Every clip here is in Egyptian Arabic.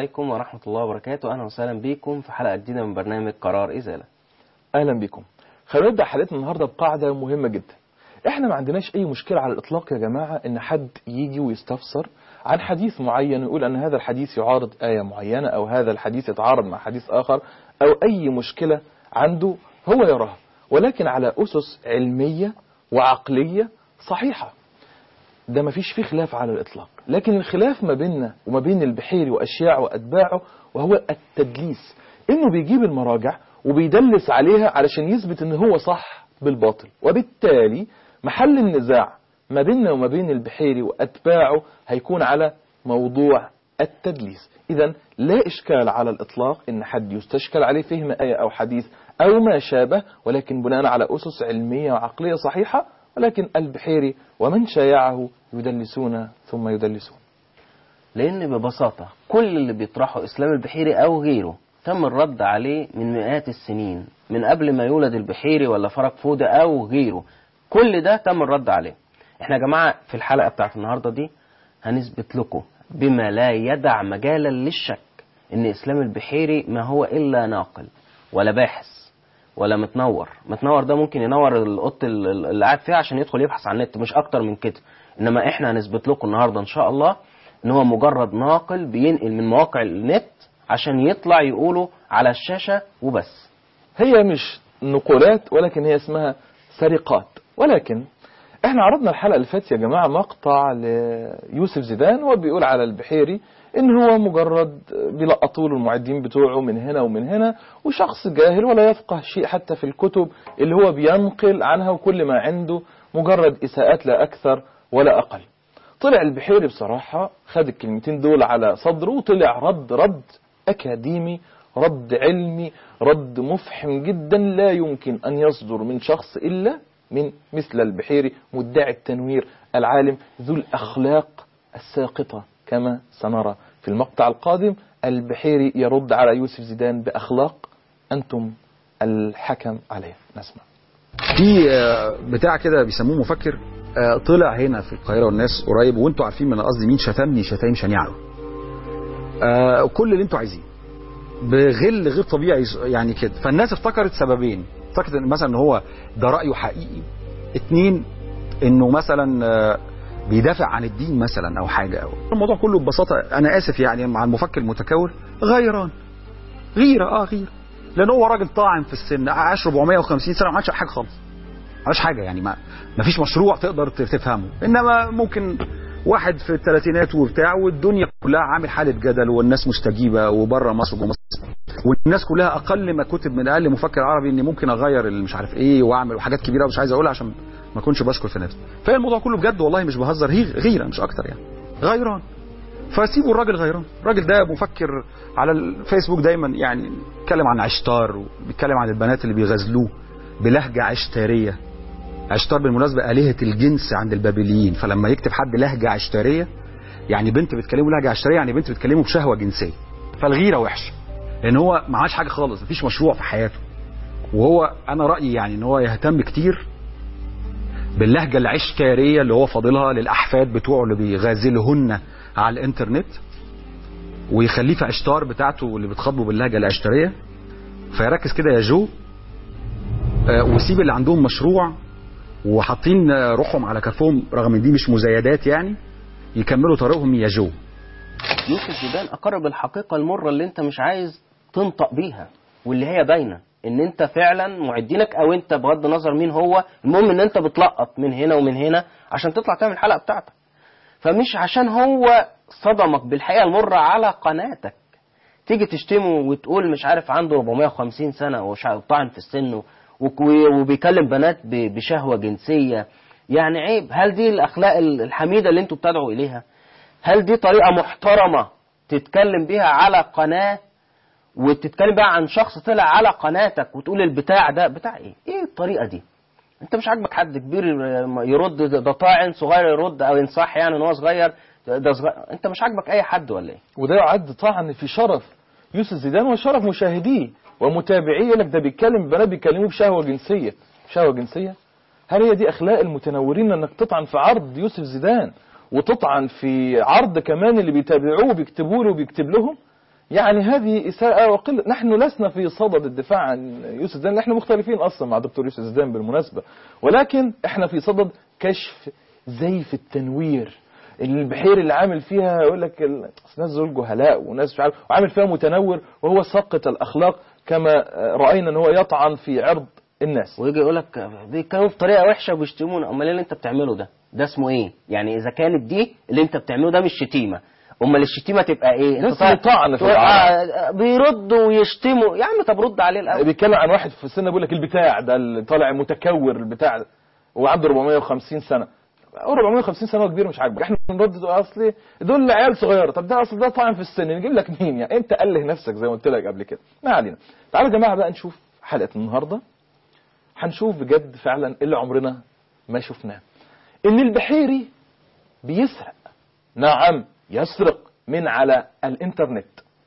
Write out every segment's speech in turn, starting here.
عليكم ورحمة الله وبركاته أهلا وسهلا بكم في حلقة جديدة من برنامج قرار إزالة اهلا بكم خلينا نبدا حلقتنا النهارده بقاعده مهمه جدا احنا ما عندناش اي مشكله على الاطلاق يا جماعه ان حد يجي ويستفسر عن حديث معين ويقول ان هذا الحديث يعارض ايه معينه او هذا الحديث يتعارض مع حديث اخر او اي مشكله عنده هو يراها ولكن على اسس علميه وعقليه صحيحه ده ما فيش فيه خلاف على الإطلاق لكن الخلاف ما بيننا وما بين البحيري وأشياع وأتباعه وهو التدليس إنه بيجيب المراجع وبيدلس عليها علشان يثبت إن هو صح بالباطل وبالتالي محل النزاع ما بيننا وما بين البحيري وأتباعه هيكون على موضوع التدليس إذا لا إشكال على الإطلاق إن حد يستشكل عليه فهم آية أو حديث أو ما شابه ولكن بناء على أسس علمية وعقلية صحيحة ولكن البحيري ومن شايعه يدلسون ثم يدلسون لأن ببساطة كل اللي بيطرحه إسلام البحيري أو غيره تم الرد عليه من مئات السنين من قبل ما يولد البحيري ولا فرج فودة أو غيره كل ده تم الرد عليه احنا يا جماعة في الحلقة بتاعت النهاردة دي هنثبت لكم بما لا يدع مجالا للشك ان اسلام البحيري ما هو الا ناقل ولا باحث ولا متنور متنور ده ممكن ينور القط اللي قاعد فيها عشان يدخل يبحث عن النت مش اكتر من كده انما احنا هنثبت لكم النهارده ان شاء الله ان هو مجرد ناقل بينقل من مواقع النت عشان يطلع يقوله على الشاشة وبس هي مش نقولات ولكن هي اسمها سرقات ولكن احنا عرضنا الحلقة اللي فاتت يا جماعة مقطع ليوسف زيدان هو بيقول على البحيري ان هو مجرد بيلقطوا له المعدين بتوعه من هنا ومن هنا وشخص جاهل ولا يفقه شيء حتى في الكتب اللي هو بينقل عنها وكل ما عنده مجرد اساءات لا اكثر ولا اقل طلع البحيري بصراحة خد الكلمتين دول على صدره وطلع رد رد أكاديمي رد علمي رد مفحم جدا لا يمكن أن يصدر من شخص إلا من مثل البحيري مدعي التنوير العالم ذو الأخلاق الساقطة كما سنرى في المقطع القادم البحيري يرد على يوسف زيدان بأخلاق أنتم الحكم عليه نسمع في بتاع كده بيسموه مفكر طلع هنا في القاهره والناس قريب وانتوا عارفين من قصدي مين شتمني شتايم شنيعه كل اللي انتوا عايزين بغل غير طبيعي يعني كده فالناس افتكرت سببين افتكرت ان مثلا ان هو ده رايه حقيقي اتنين انه مثلا بيدافع عن الدين مثلا او حاجه أو الموضوع كله ببساطه انا اسف يعني مع المفكر المتكور غيران غيره اه غيره لان هو راجل طاعن في السن عاش 450 سنه ما عملش حاجه خالص ما عملش حاجه يعني ما ما فيش مشروع تقدر تفهمه انما ممكن واحد في الثلاثينات وبتاع والدنيا كلها عامل حاله جدل والناس مستجيبه وبره مصر وجوه مصر والناس كلها اقل ما كتب من اقل مفكر عربي اني ممكن اغير اللي مش عارف ايه واعمل وحاجات كبيره مش عايز اقولها عشان ما اكونش بشكر في نفسي فهي الموضوع كله بجد والله مش بهزر هي غيره مش اكتر يعني غيران فسيبوا الراجل غيران الراجل ده مفكر على الفيسبوك دايما يعني بيتكلم عن عشتار وبيتكلم عن البنات اللي بيغزلوه بلهجه عشتاريه عشتار بالمناسبة آلهة الجنس عند البابليين فلما يكتب حد لهجة عشتارية يعني بنت بتكلمه لهجة عشتارية يعني بنت بتكلمه بشهوة جنسية فالغيرة وحشة لأن هو معاش حاجة خالص مفيش مشروع في حياته وهو أنا رأيي يعني إن هو يهتم كتير باللهجة العشتارية اللي هو فاضلها للأحفاد بتوعه اللي بيغازلهن على الإنترنت ويخليه في عشتار بتاعته اللي بتخاطبه باللهجة العشتارية فيركز كده يا جو وسيب اللي عندهم مشروع وحاطين روحهم على كفهم رغم ان دي مش مزايدات يعني يكملوا طريقهم يا جو يوسف زيدان اقر بالحقيقه المره اللي انت مش عايز تنطق بيها واللي هي باينه ان انت فعلا معدينك او انت بغض النظر مين هو المهم ان انت بتلقط من هنا ومن هنا عشان تطلع تعمل الحلقه بتاعتك فمش عشان هو صدمك بالحقيقه المره على قناتك تيجي تشتمه وتقول مش عارف عنده 450 سنه وطعن في السن وبيكلم بنات بشهوة جنسية يعني عيب هل دي الأخلاق الحميدة اللي انتوا بتدعوا إليها هل دي طريقة محترمة تتكلم بيها على قناة وتتكلم بقى عن شخص طلع على قناتك وتقول البتاع ده بتاع ايه ايه الطريقة دي انت مش عاجبك حد كبير يرد ده طاعن صغير يرد او ينصح يعني ان هو صغير ده صغير انت مش عاجبك اي حد ولا ايه وده يعد طعن في شرف يوسف زيدان وشرف مشاهديه ومتابعيه يقول لك ده بيتكلم بنات بيكلموه بشهوه جنسيه شهوه جنسيه هل هي دي اخلاق المتنورين انك تطعن في عرض يوسف زيدان وتطعن في عرض كمان اللي بيتابعوه وبيكتبوا له وبيكتب لهم يعني هذه إساءة وقلة نحن لسنا في صدد الدفاع عن يوسف زيدان نحن مختلفين أصلا مع دكتور يوسف زيدان بالمناسبة ولكن احنا في صدد كشف زيف التنوير البحير اللي عامل فيها يقول لك ال- ناس دول جهلاء وناس مش عارف وعامل فيها متنور وهو ساقط الأخلاق كما رأينا ان هو يطعن في عرض الناس ويجي يقول لك بيتكلموا بطريقه وحشه وبيشتمونا امال ايه اللي انت بتعمله ده ده اسمه ايه يعني اذا كانت دي اللي انت بتعمله ده مش شتيمه امال الشتيمه تبقى ايه ناس طالع- بيطعن في تقول العرب. آه، بيردوا ويشتموا يا عم طب رد عليه الاول بيتكلم عن واحد في السن بيقول لك البتاع ده اللي طالع متكور البتاع ده وعنده 450 سنه هو 450 سنه كبير مش عاجبك احنا بنرد اصلي دول عيال صغيره طب ده اصل ده طعن في السن نجيب لك مين يعني انت اله نفسك زي ما قلت لك قبل كده ما علينا تعالوا يا جماعه بقى نشوف حلقه النهارده هنشوف بجد فعلا اللي عمرنا ما شفناه ان البحيري بيسرق نعم يسرق من على الانترنت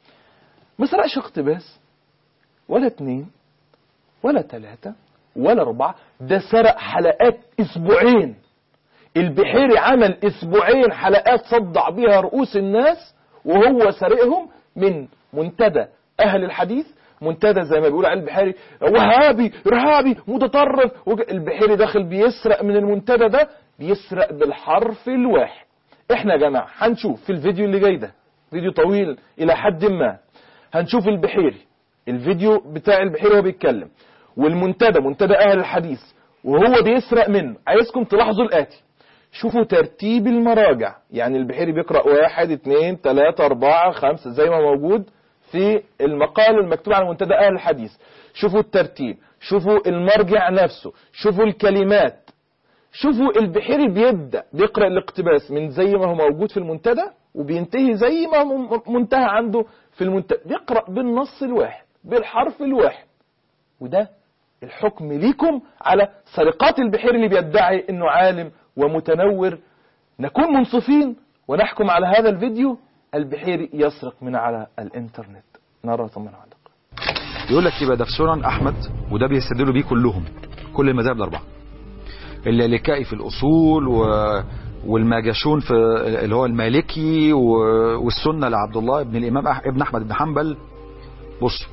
ما سرقش اقتباس ولا اتنين ولا تلاتة ولا أربعة ده سرق حلقات أسبوعين البحيري عمل أسبوعين حلقات صدع بيها رؤوس الناس وهو سرقهم من منتدى أهل الحديث منتدى زي ما بيقول على البحيري وهابي إرهابي متطرف وج- البحيري داخل بيسرق من المنتدى ده بيسرق بالحرف الواحد احنا يا جماعة هنشوف في الفيديو اللي جاي ده فيديو طويل إلى حد ما هنشوف البحيري الفيديو بتاع البحيري وهو بيتكلم والمنتدى منتدى اهل الحديث وهو بيسرق منه عايزكم تلاحظوا الاتي شوفوا ترتيب المراجع يعني البحيري بيقرأ واحد اتنين تلاتة اربعة خمسة زي ما موجود في المقال المكتوب على منتدى اهل الحديث شوفوا الترتيب شوفوا المرجع نفسه شوفوا الكلمات شوفوا البحيري بيبدأ بيقرأ الاقتباس من زي ما هو موجود في المنتدى وبينتهي زي ما هو م- منتهى عنده في المنتدى بيقرأ بالنص الواحد بالحرف الواحد وده الحكم ليكم على سرقات البحيري اللي بيدعي انه عالم ومتنور نكون منصفين ونحكم على هذا الفيديو البحيري يسرق من على الانترنت نرى ثم نعلق يقول لك يبقى ده في سنن احمد وده بيستدلوا بيه كلهم كل المذاهب الاربعه اللالكائي في الاصول و والماجشون في اللي هو المالكي و- والسنه لعبد الله ابن الامام أح- ابن احمد بن حنبل بص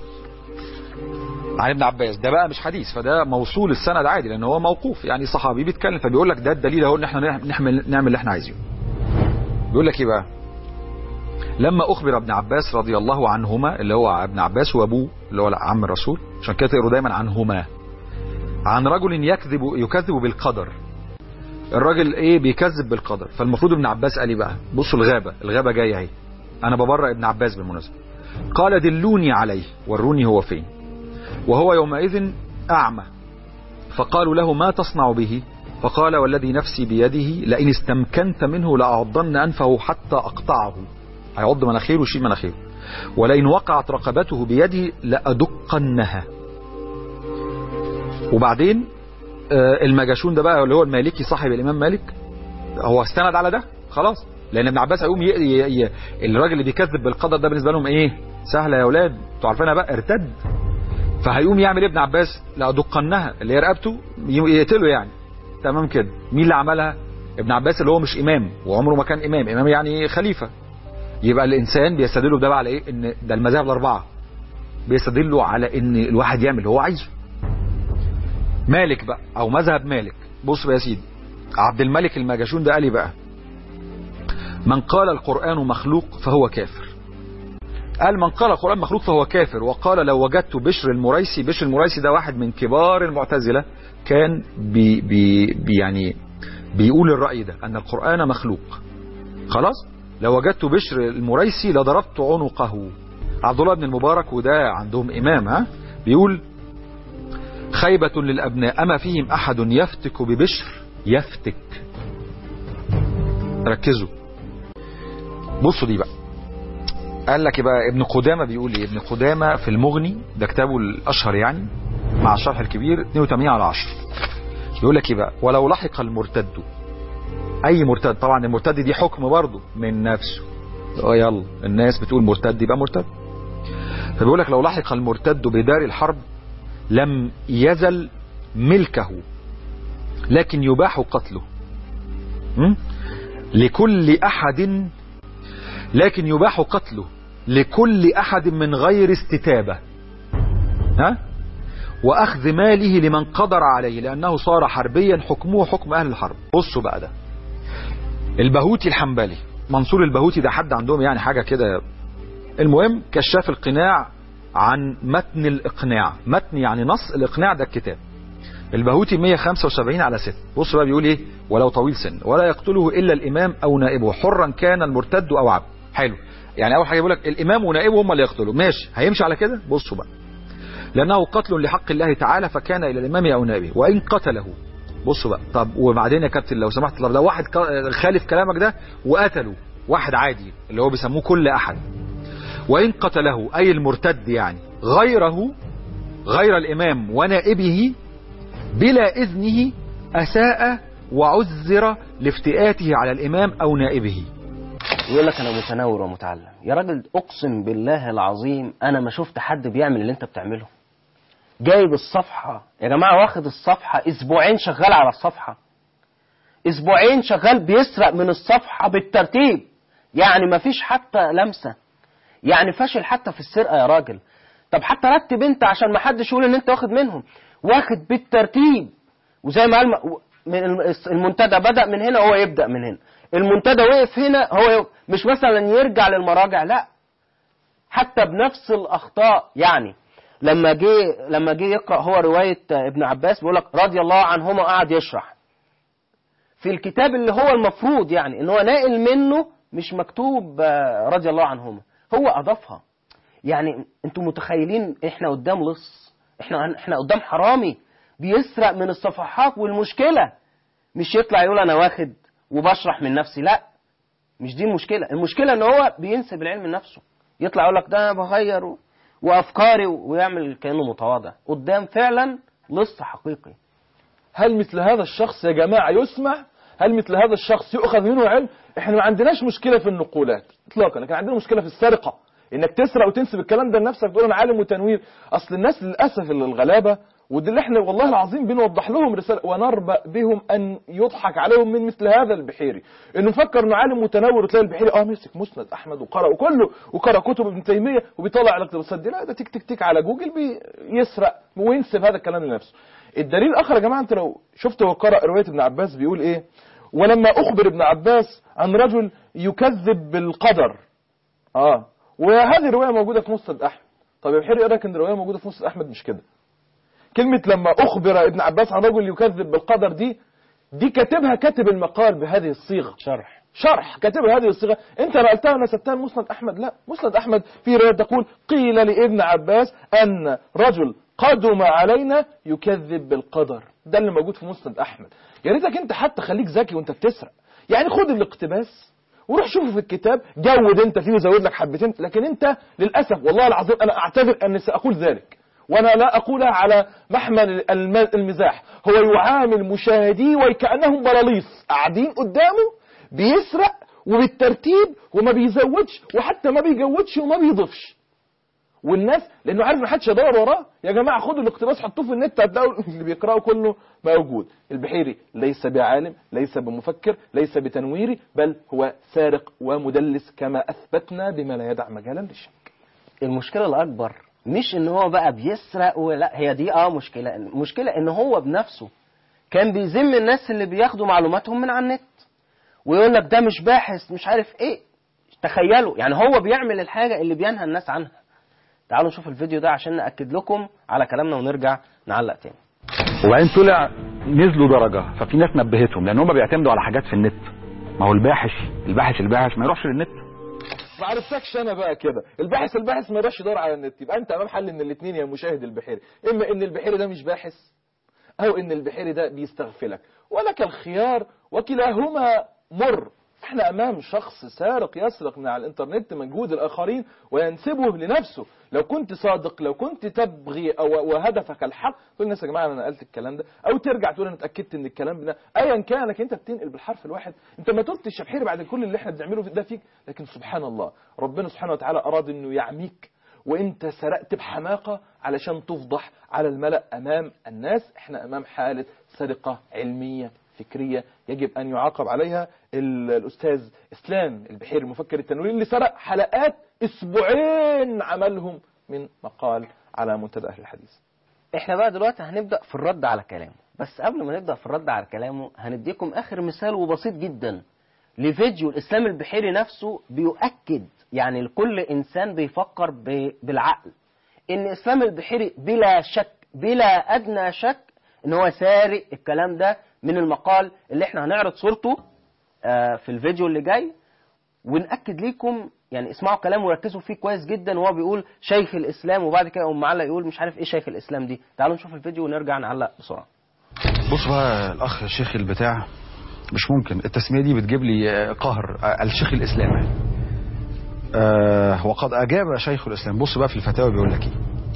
عن ابن عباس ده بقى مش حديث فده موصول السند عادي لان هو موقوف يعني صحابي بيتكلم فبيقول لك ده الدليل اهو ان احنا نعمل نعمل اللي احنا عايزينه بيقول لك ايه بقى لما اخبر ابن عباس رضي الله عنهما اللي هو ابن عباس وابوه اللي هو عم الرسول عشان كده تقروا دايما عنهما عن رجل يكذب يكذب بالقدر الراجل ايه بيكذب بالقدر فالمفروض ابن عباس قال ايه بقى بصوا الغابه الغابه جايه اهي انا ببرأ ابن عباس بالمناسبه قال دلوني عليه وروني هو فين وهو يومئذ اعمى فقالوا له ما تصنع به فقال والذي نفسي بيده لئن استمكنت منه لأعضن أنفه حتى أقطعه هيعض مناخيره ويشيل مناخيره ولئن وقعت رقبته بيده لأدقنها وبعدين آه، المجاشون ده بقى اللي هو المالكي صاحب الإمام مالك هو استند على ده خلاص لأن ابن عباس هيقوم ي... ي... ي... الراجل اللي بيكذب بالقدر ده بالنسبة لهم إيه سهلة يا أولاد انتوا عارفينها بقى ارتد فهيقوم يعمل إيه ابن عباس لأدقنها اللي هي رقبته ي- يقتله يعني تمام كده مين اللي عملها ابن عباس اللي هو مش إمام وعمره ما كان إمام إمام يعني خليفة يبقى الإنسان بيستدلوا بده بقى على إيه إن ده المذاهب الأربعة بيستدلوا على إن الواحد يعمل اللي هو عايزه مالك بقى أو مذهب مالك بص بقى يا سيدي عبد الملك المجاشون ده قال إيه بقى من قال القرآن مخلوق فهو كافر قال من قال القرآن مخلوق فهو كافر وقال لو وجدت بشر المريسي بشر المريسي ده واحد من كبار المعتزلة كان بي بي بي يعني بيقول الرأي ده أن القرآن مخلوق خلاص لو وجدت بشر المريسي لضربت عنقه عبد الله بن المبارك وده عندهم إمام ها بيقول خيبة للأبناء أما فيهم أحد يفتك ببشر يفتك ركزوا بصوا دي بقى قال لك بقى ابن قدامة بيقول ايه ابن قدامة في المغني ده كتابه الأشهر يعني مع الشرح الكبير 82 على 10 يقول لك ايه بقى ولو لحق المرتد اي مرتد طبعا المرتد دي حكم برضه من نفسه اه يلا الناس بتقول مرتد يبقى مرتد فبيقول لك لو لحق المرتد بدار الحرب لم يزل ملكه لكن يباح قتله م? لكل احد لكن يباح قتله لكل أحد من غير استتابة ها وأخذ ماله لمن قدر عليه لأنه صار حربيا حكمه حكم أهل الحرب بصوا بقى ده البهوتي الحنبلي منصور البهوتي ده حد عندهم يعني حاجة كده المهم كشاف القناع عن متن الإقناع متن يعني نص الإقناع ده الكتاب البهوتي 175 على 6 بص بقى بيقول ايه ولو طويل سن ولا يقتله الا الامام او نائبه حرا كان المرتد او عبد حلو يعني اول حاجه بيقول لك الامام ونائبه هم اللي يقتلوا ماشي هيمشي على كده بصوا بقى لانه قتل لحق الله تعالى فكان الى الامام او نائبه وان قتله بصوا بقى طب وبعدين يا كابتن لو سمحت طب لو واحد ك- خالف كلامك ده وقتله واحد عادي اللي هو بيسموه كل احد وان قتله اي المرتد يعني غيره غير الامام ونائبه بلا إذنه أساء وعذر لافتئاته على الإمام أو نائبه يقول لك انا متنور ومتعلم يا راجل اقسم بالله العظيم انا ما شفت حد بيعمل اللي انت بتعمله جايب الصفحة يا جماعة واخد الصفحة اسبوعين شغال على الصفحة اسبوعين شغال بيسرق من الصفحة بالترتيب يعني ما فيش حتى لمسة يعني فاشل حتى في السرقة يا راجل طب حتى رتب انت عشان ما حدش يقول ان انت واخد منهم واخد بالترتيب وزي ما قال م- من الم- المنتدى بدأ من هنا هو يبدأ من هنا المنتدى وقف هنا هو يوقف. مش مثلا يرجع للمراجع لا حتى بنفس الأخطاء يعني لما جه لما جه يقرأ هو رواية ابن عباس بيقول لك رضي الله عنهما قعد يشرح في الكتاب اللي هو المفروض يعني ان هو ناقل منه مش مكتوب آه، رضي الله عنهما هو اضافها يعني انتوا متخيلين احنا قدام لص احنا احنا قدام حرامي بيسرق من الصفحات والمشكله مش يطلع يقول انا واخد وبشرح من نفسي لا مش دي المشكله المشكله ان هو بينسب العلم لنفسه يطلع يقول لك ده أنا بغير و- وافكاري ويعمل كانه متواضع قدام فعلا لص حقيقي هل مثل هذا الشخص يا جماعة يسمع هل مثل هذا الشخص يؤخذ منه علم احنا ما عندناش مشكلة في النقولات اطلاقا لكن عندنا مشكلة في السرقة انك تسرق وتنسب الكلام ده لنفسك تقول انا عالم وتنوير اصل الناس للاسف اللي الغلابه ودي اللي احنا والله العظيم بنوضح لهم رساله ونربأ بهم ان يضحك عليهم من مثل هذا البحيري انه مفكر انه عالم متنور وتلاقي البحيري اه مسك مسند احمد وقرأ وكله وقرأ كتب ابن تيميه وبيطلع الاقتباسات دي لا ده تك تك تك على جوجل بيسرق وينسب هذا الكلام لنفسه الدليل الاخر يا جماعه انت لو شفت هو قرأ روايه ابن عباس بيقول ايه ولما اخبر ابن عباس عن رجل يكذب بالقدر اه وهذه الروايه موجوده في مسند احمد طب يا بحيري ايه رايك ان الروايه موجوده في مسند احمد مش كده كلمه لما اخبر ابن عباس عن رجل يكذب بالقدر دي دي كاتبها كاتب المقال بهذه الصيغه شرح شرح كاتبها هذه الصيغه انت نقلتها ونسبتها لمسند احمد لا مسند احمد في روايه تقول قيل لابن عباس ان رجل قدم علينا يكذب بالقدر ده اللي موجود في مسند احمد يا ريتك انت حتى خليك ذكي وانت بتسرق يعني خد الاقتباس وروح شوفه في الكتاب جود انت فيه وزود لك حبتين لكن انت للاسف والله العظيم انا اعتذر اني ساقول ذلك وانا لا اقولها على محمل الم- المزاح هو يعامل مشاهديه وكانهم بلاليص قاعدين قدامه بيسرق وبالترتيب وما بيزودش وحتى ما بيجودش وما بيضيفش والناس لانه عارف ان محدش هيدور وراه يا جماعه خدوا الاقتباس حطوه في النت هتلاقوا اللي بيقراه كله موجود البحيري ليس بعالم ليس بمفكر ليس بتنويري بل هو سارق ومدلس كما اثبتنا بما لا يدع مجالا للشك المشكله الاكبر مش ان هو بقى بيسرق ولا هي دي اه مشكله المشكله ان هو بنفسه كان بيذم الناس اللي بياخدوا معلوماتهم من على النت ويقول لك ده مش باحث مش عارف ايه تخيلوا يعني هو بيعمل الحاجه اللي بينهى الناس عنها تعالوا نشوف الفيديو ده عشان ناكد لكم على كلامنا ونرجع نعلق تاني وبعدين طلع نزلوا درجة ففي ناس نبهتهم لان هم بيعتمدوا على حاجات في النت ما هو الباحث الباحث الباحث ما يروحش للنت ما عرفتكش انا بقى كده الباحث الباحث ما يروحش يدور على النت يبقى انت امام حل من الاثنين يا مشاهد البحيري اما ان البحيري ده مش باحث او ان البحيري ده بيستغفلك ولك الخيار وكلاهما مر احنا امام شخص سارق يسرق من على الانترنت مجهود الاخرين وينسبه لنفسه لو كنت صادق لو كنت تبغي او وهدفك الحق تقول الناس يا جماعه انا نقلت الكلام ده او ترجع تقول انا اتاكدت ان الكلام ده ايا كان لكن انت بتنقل بالحرف الواحد انت ما تقولش يا بحيري بعد كل اللي احنا بنعمله ده فيك لكن سبحان الله ربنا سبحانه وتعالى اراد انه يعميك وانت سرقت بحماقة علشان تفضح على الملأ امام الناس احنا امام حالة سرقة علمية فكرية يجب أن يعاقب عليها ال- الأستاذ إسلام البحيري المفكر التنويري اللي سرق حلقات أسبوعين عملهم من مقال على منتدى أهل الحديث احنا بقى دلوقتي هنبدا في الرد على كلامه بس قبل ما نبدا في الرد على كلامه هنديكم اخر مثال وبسيط جدا لفيديو الاسلام البحيري نفسه بيؤكد يعني لكل انسان بيفكر ب- بالعقل ان اسلام البحيري بلا شك بلا ادنى شك ان هو سارق الكلام ده من المقال اللي احنا هنعرض صورته آه، في الفيديو اللي جاي ونأكد ليكم يعني اسمعوا كلامه وركزوا فيه كويس جدا وهو بيقول شيخ الاسلام وبعد كده يقوم معلق يقول مش عارف ايه شيخ الاسلام دي تعالوا نشوف الفيديو ونرجع نعلق بسرعه بص بقى الاخ الشيخ البتاع مش ممكن التسميه دي بتجيب لي آه، قهر آه، الشيخ الاسلامي آه وقد اجاب شيخ الاسلام بص بقى في الفتاوى بيقول لك ايه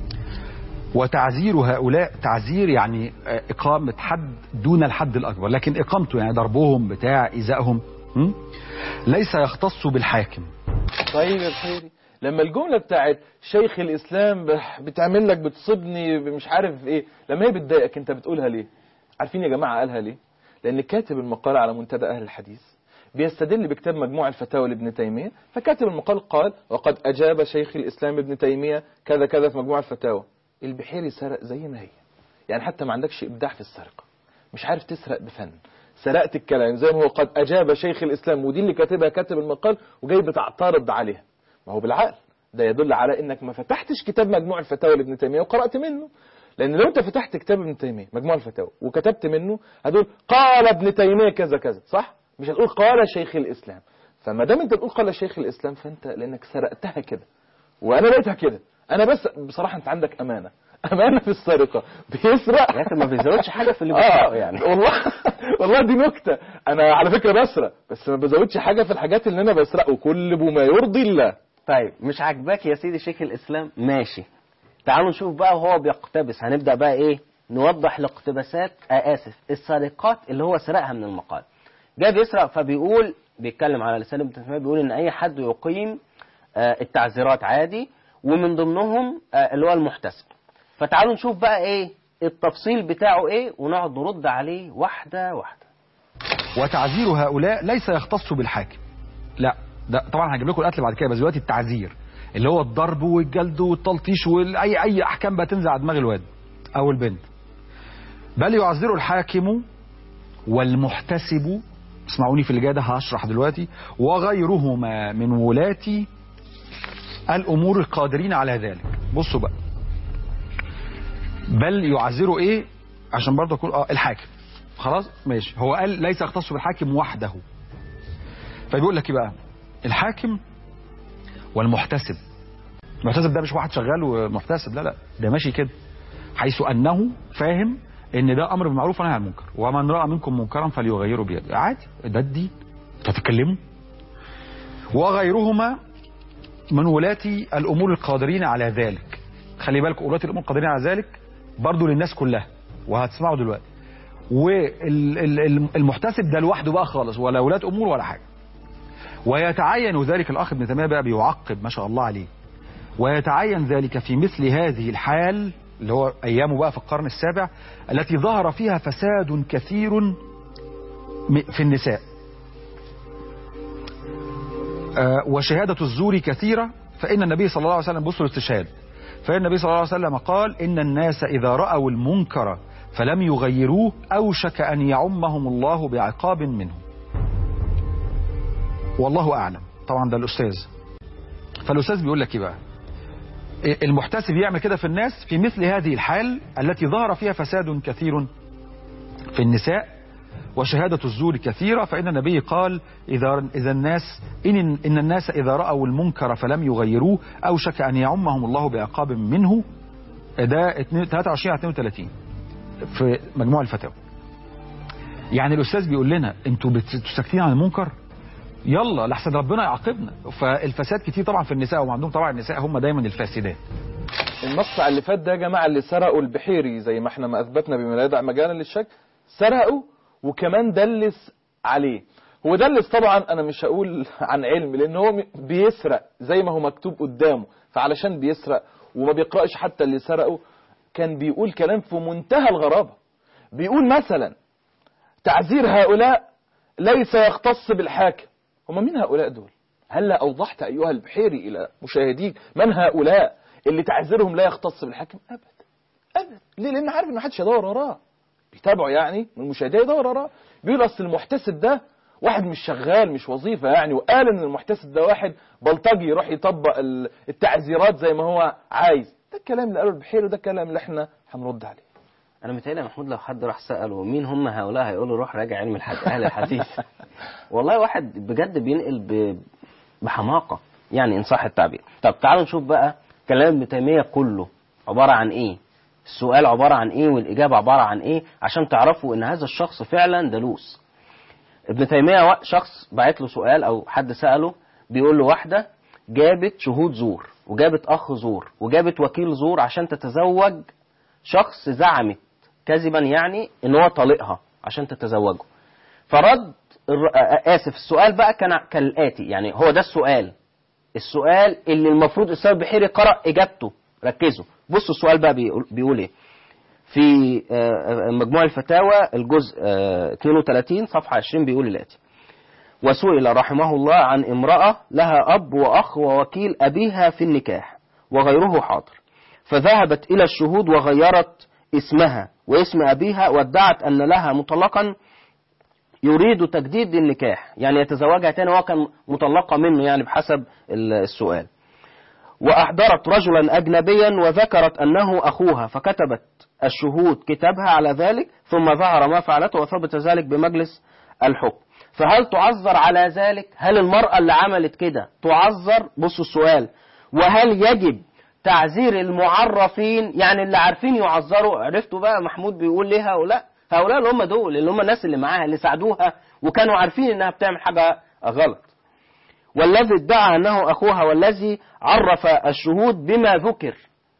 وتعزير هؤلاء تعزير يعني آه، اقامه حد دون الحد الاكبر لكن اقامته يعني ضربهم بتاع ايذائهم م? ليس يختص بالحاكم طيب يا بحيري لما الجملة بتاعت شيخ الإسلام بح- بتعمل لك بتصيبني مش عارف إيه لما هي بتضايقك أنت بتقولها ليه عارفين يا جماعة قالها ليه لأن كاتب المقالة على منتدى أهل الحديث بيستدل بكتاب مجموع الفتاوى لابن تيمية فكاتب المقال قال وقد أجاب شيخ الإسلام ابن تيمية كذا كذا في مجموع الفتاوى البحيري سرق زي ما هي يعني حتى ما عندكش إبداع في السرقة مش عارف تسرق بفن سرقت الكلام زي ما هو قد أجاب شيخ الإسلام ودي اللي كاتبها كاتب المقال وجاي بتعترض عليها ما هو بالعقل ده يدل على انك ما فتحتش كتاب مجموع الفتاوى لابن تيميه وقرات منه لان لو انت فتحت كتاب ابن تيميه مجموع الفتاوى وكتبت منه هتقول قال ابن تيميه كذا كذا صح مش هتقول قال شيخ الاسلام فما دام انت بتقول قال شيخ الاسلام فانت لانك سرقتها كده وانا لقيتها كده انا بس بصراحه انت عندك امانه امانه في السرقه بيسرق لكن ما بيزودش حاجه في اللي اه بيسرقه يعني والله والله دي نكته انا على فكره بسرق بس ما بزودش حاجه في الحاجات اللي انا بسرقه كل بما يرضي الله طيب مش عاجباك يا سيدي شيخ الاسلام ماشي تعالوا نشوف بقى وهو بيقتبس هنبدا بقى ايه نوضح الاقتباسات آه اسف السرقات اللي هو سرقها من المقال جاي بيسرق فبيقول بيتكلم على لسان ابن تيميه بيقول ان اي حد يقيم آه التعزيرات عادي ومن ضمنهم آه اللي هو المحتسب فتعالوا نشوف بقى ايه التفصيل بتاعه ايه ونقعد نرد عليه واحده واحده وتعزير هؤلاء ليس يختص بالحاكم لا ده طبعا هجيب لكم القتل بعد كده بس دلوقتي التعزير اللي هو الضرب والجلد والتلطيش واي اي احكام بقى تنزل على دماغ الواد او البنت بل يعزر الحاكم والمحتسب اسمعوني في اللي جاي ده هشرح دلوقتي وغيرهما من ولاة الامور القادرين على ذلك بصوا بقى بل يعزروا ايه عشان برضه اقول اه الحاكم خلاص ماشي هو قال ليس يختص بالحاكم وحده فبيقول لك ايه بقى الحاكم والمحتسب المحتسب ده مش واحد شغال ومحتسب لا لا ده ماشي كده حيث انه فاهم ان ده امر بالمعروف ونهي عن المنكر ومن راى منكم منكرا فليغيره بيده عادي ده الدين انتوا هتتكلموا وغيرهما من ولاة الامور القادرين على ذلك خلي بالك ولاة الامور القادرين على ذلك برضو للناس كلها وهتسمعوا دلوقتي والمحتسب ده لوحده بقى خالص ولا ولاة امور ولا حاجه ويتعين ذلك الاخ ابن تيميه بقى بيعقب ما شاء الله عليه ويتعين ذلك في مثل هذه الحال اللي هو ايامه بقى في القرن السابع التي ظهر فيها فساد كثير م- في النساء آه، وشهادة الزور كثيرة فإن النبي صلى الله عليه وسلم بصوا الاستشهاد فإن النبي صلى الله عليه وسلم قال إن الناس إذا رأوا المنكر فلم يغيروه أوشك أن يعمهم الله بعقاب منه والله أعلم طبعا ده الأستاذ فالأستاذ بيقول لك إيه بقى المحتسب يعمل كده في الناس في مثل هذه الحال التي ظهر فيها فساد كثير في النساء وشهادة الزور كثيرة فإن النبي قال إذا, إذا الناس إن, إن الناس إذا رأوا المنكر فلم يغيروه أوشك أن يعمهم الله بعقاب منه ده 23 على 32 في مجموع الفتاوى يعني الأستاذ بيقول لنا أنتوا بتسكتين عن المنكر يلا لحسن ربنا يعاقبنا فالفساد كتير طبعا في النساء وهم عندهم طبعا النساء هم دايما الفاسدات المقطع اللي فات ده يا جماعه اللي سرقوا البحيري زي ما احنا ما اثبتنا بما لا يدع مجالا للشك سرقوا وكمان دلس عليه هو دلس طبعا انا مش هقول عن علم لان هو بيسرق زي ما هو مكتوب قدامه فعلشان بيسرق وما بيقراش حتى اللي سرقه كان بيقول كلام في منتهى الغرابه بيقول مثلا تعزير هؤلاء ليس يختص بالحاكم هم مين هؤلاء دول هلا أوضحت أيها البحيري إلى مشاهديك من هؤلاء اللي تعزيرهم لا يختص بالحاكم أبدا أبدا ليه لأن عارف إن محدش يدور وراه بيتابعوا يعني من المشاهدين يدور وراه بيقول أصل المحتسب ده واحد مش شغال مش وظيفة يعني وقال إن المحتسب ده واحد بلطجي يروح يطبق ال- التعزيرات زي ما هو عايز ده الكلام اللي قاله البحيري وده الكلام اللي احنا هنرد عليه انا متهيألي يا محمود لو حد راح سأله مين هم هؤلاء هيقول له روح راجع علم الحديث اهل الحديث والله واحد بجد بينقل ب... بحماقة يعني ان صح التعبير طب تعالوا نشوف بقى كلام ابن تيمية كله عبارة عن ايه السؤال عبارة عن ايه والإجابة عبارة عن ايه عشان تعرفوا ان هذا الشخص فعلا دلوس ابن تيمية وا- شخص بعت له سؤال او حد سأله بيقول له واحدة جابت شهود زور وجابت اخ زور وجابت وكيل زور عشان تتزوج شخص زعمت كذبا يعني ان هو طليقها عشان تتزوجه فرد الر- آ- اسف السؤال بقى كان كالاتي يعني هو ده السؤال السؤال اللي المفروض استاذ بحيري قرأ اجابته ركزوا بصوا السؤال بقى بيقول, بيقول ايه في آه، آه، مجموع الفتاوى الجزء آه، 32 صفحة 20 بيقول الآتي وسئل رحمه الله عن امرأة لها أب وأخ ووكيل أبيها في النكاح وغيره حاضر فذهبت إلى الشهود وغيرت اسمها واسم أبيها وادعت أن لها مطلقا يريد تجديد النكاح يعني يتزوجها تاني وهو كان مطلقة منه يعني بحسب ال- السؤال وأحضرت رجلا أجنبيا وذكرت أنه أخوها فكتبت الشهود كتابها على ذلك ثم ظهر ما فعلته وثبت ذلك بمجلس الحكم فهل تعذر على ذلك هل المرأة اللي عملت كده تعذر بصوا السؤال وهل يجب تعذير المعرفين يعني اللي عارفين يعذروا عرفتوا بقى محمود بيقول ليه هؤلاء هؤلاء اللي هم دول اللي هم الناس اللي معاها اللي ساعدوها وكانوا عارفين انها بتعمل حاجة غلط والذي ادعى انه اخوها والذي عرف الشهود بما ذكر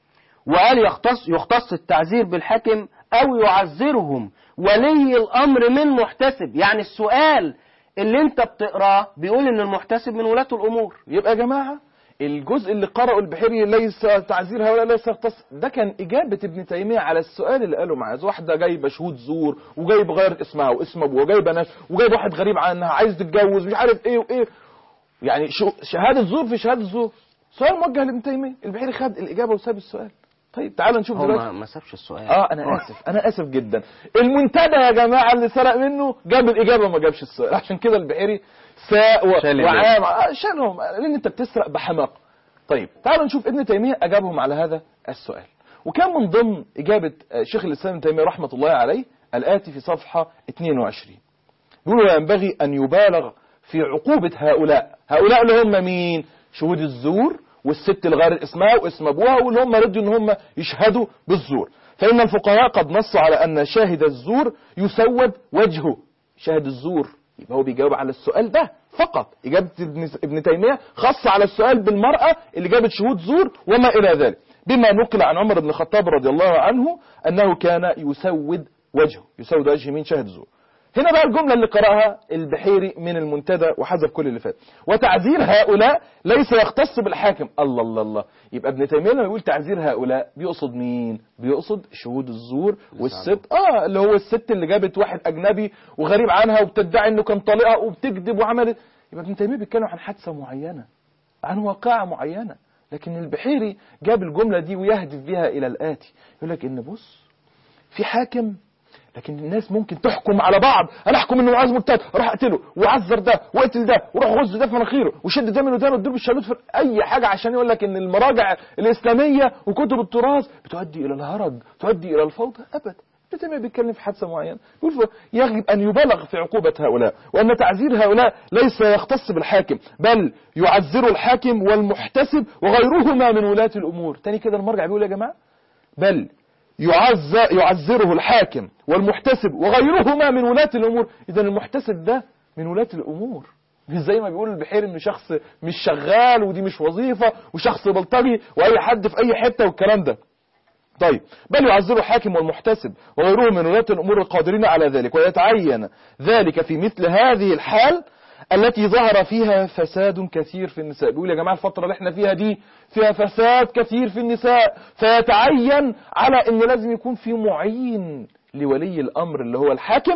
وقال يختص يختص التعذير بالحاكم او يعذرهم ولي الامر من محتسب يعني السؤال اللي انت بتقراه بيقول ان المحتسب من ولاة الامور يبقى يا جماعة الجزء اللي قرأه البحيري ليس تعزير هؤلاء ليس يختص ده كان إجابة ابن تيمية على السؤال اللي قاله معاذ واحدة جايبة شهود زور وجايبة غيرت اسمها واسم أبوها وجايبة ناس وجايب واحد غريب عنها عايز تتجوز مش عارف إيه وإيه يعني شو شهادة زور في شهادة زور سؤال موجه لابن تيمية البحيري خد الإجابة وساب السؤال طيب تعالوا نشوف هو دلوقتي ما ما سابش السؤال اه انا اسف انا اسف جدا المنتدى يا جماعه اللي سرق منه جاب الاجابه وما جابش السؤال عشان كده البحيري ساء و... شال وعام آه، شالهم لان انت بتسرق بحماقه طيب تعالوا نشوف ابن تيميه اجابهم على هذا السؤال وكان من ضمن اجابه آه، شيخ الاسلام ابن تيميه رحمه الله عليه الاتي في صفحه 22 بيقول وينبغي أن يبالغ في عقوبة هؤلاء هؤلاء اللي هم مين شهود الزور والست اللي غيرت اسمها واسم أبوها واللي هم ردوا أن هم يشهدوا بالزور فإن الفقهاء قد نصوا على أن شاهد الزور يسود وجهه شاهد الزور يبقى هو بيجاوب على السؤال ده فقط إجابة ابن ابن تيمية خاصة على السؤال بالمرأة اللي جابت شهود زور وما إلى ذلك بما نقل عن عمر بن الخطاب رضي الله عنه أنه كان يسود وجهه يسود وجه مين شاهد زور هنا بقى الجملة اللي قرأها البحيري من المنتدى وحذف كل اللي فات وتعزير هؤلاء ليس يختص بالحاكم الله الله الله يبقى ابن تيمية لما يقول تعزير هؤلاء بيقصد مين بيقصد شهود الزور والست اه اللي هو الست اللي جابت واحد اجنبي وغريب عنها وبتدعي انه كان طليقها وبتكذب وعملت يبقى ابن تيمية بيتكلم عن حادثة معينة عن واقعة معينة لكن البحيري جاب الجملة دي ويهدف بها إلى الآتي يقول لك إن بص في حاكم لكن الناس ممكن تحكم على بعض انا احكم انه معاذ مرتد اروح اقتله واعذر ده واقتل ده واروح غز ده في مناخيره وشد ده من ودانه واديله بالشالوت في اي حاجه عشان يقول لك ان المراجع الاسلاميه وكتب التراث بتؤدي الى الهرج تؤدي الى الفوضى ابدا ابن تيميه بيتكلم في حادثه معينه يقول يجب ان يبالغ في عقوبه هؤلاء وان تعزير هؤلاء ليس يختص بالحاكم بل يعزر الحاكم والمحتسب وغيرهما من ولاة الامور تاني كده المرجع بيقول يا جماعه بل يعز يعزره الحاكم والمحتسب وغيرهما من ولاة الأمور إذا المحتسب ده من ولاة الأمور مش زي ما بيقول البحير إنه شخص مش شغال ودي مش وظيفة وشخص بلطجي وأي حد في أي حتة والكلام ده طيب بل يعذر الحاكم والمحتسب وغيره من ولاة الأمور القادرين على ذلك ويتعين ذلك في مثل هذه الحال التي ظهر فيها فساد كثير في النساء بيقول يا جماعة الفترة اللي احنا فيها دي فيها فساد كثير في النساء فيتعين على ان لازم يكون في معين لولي الامر اللي هو الحاكم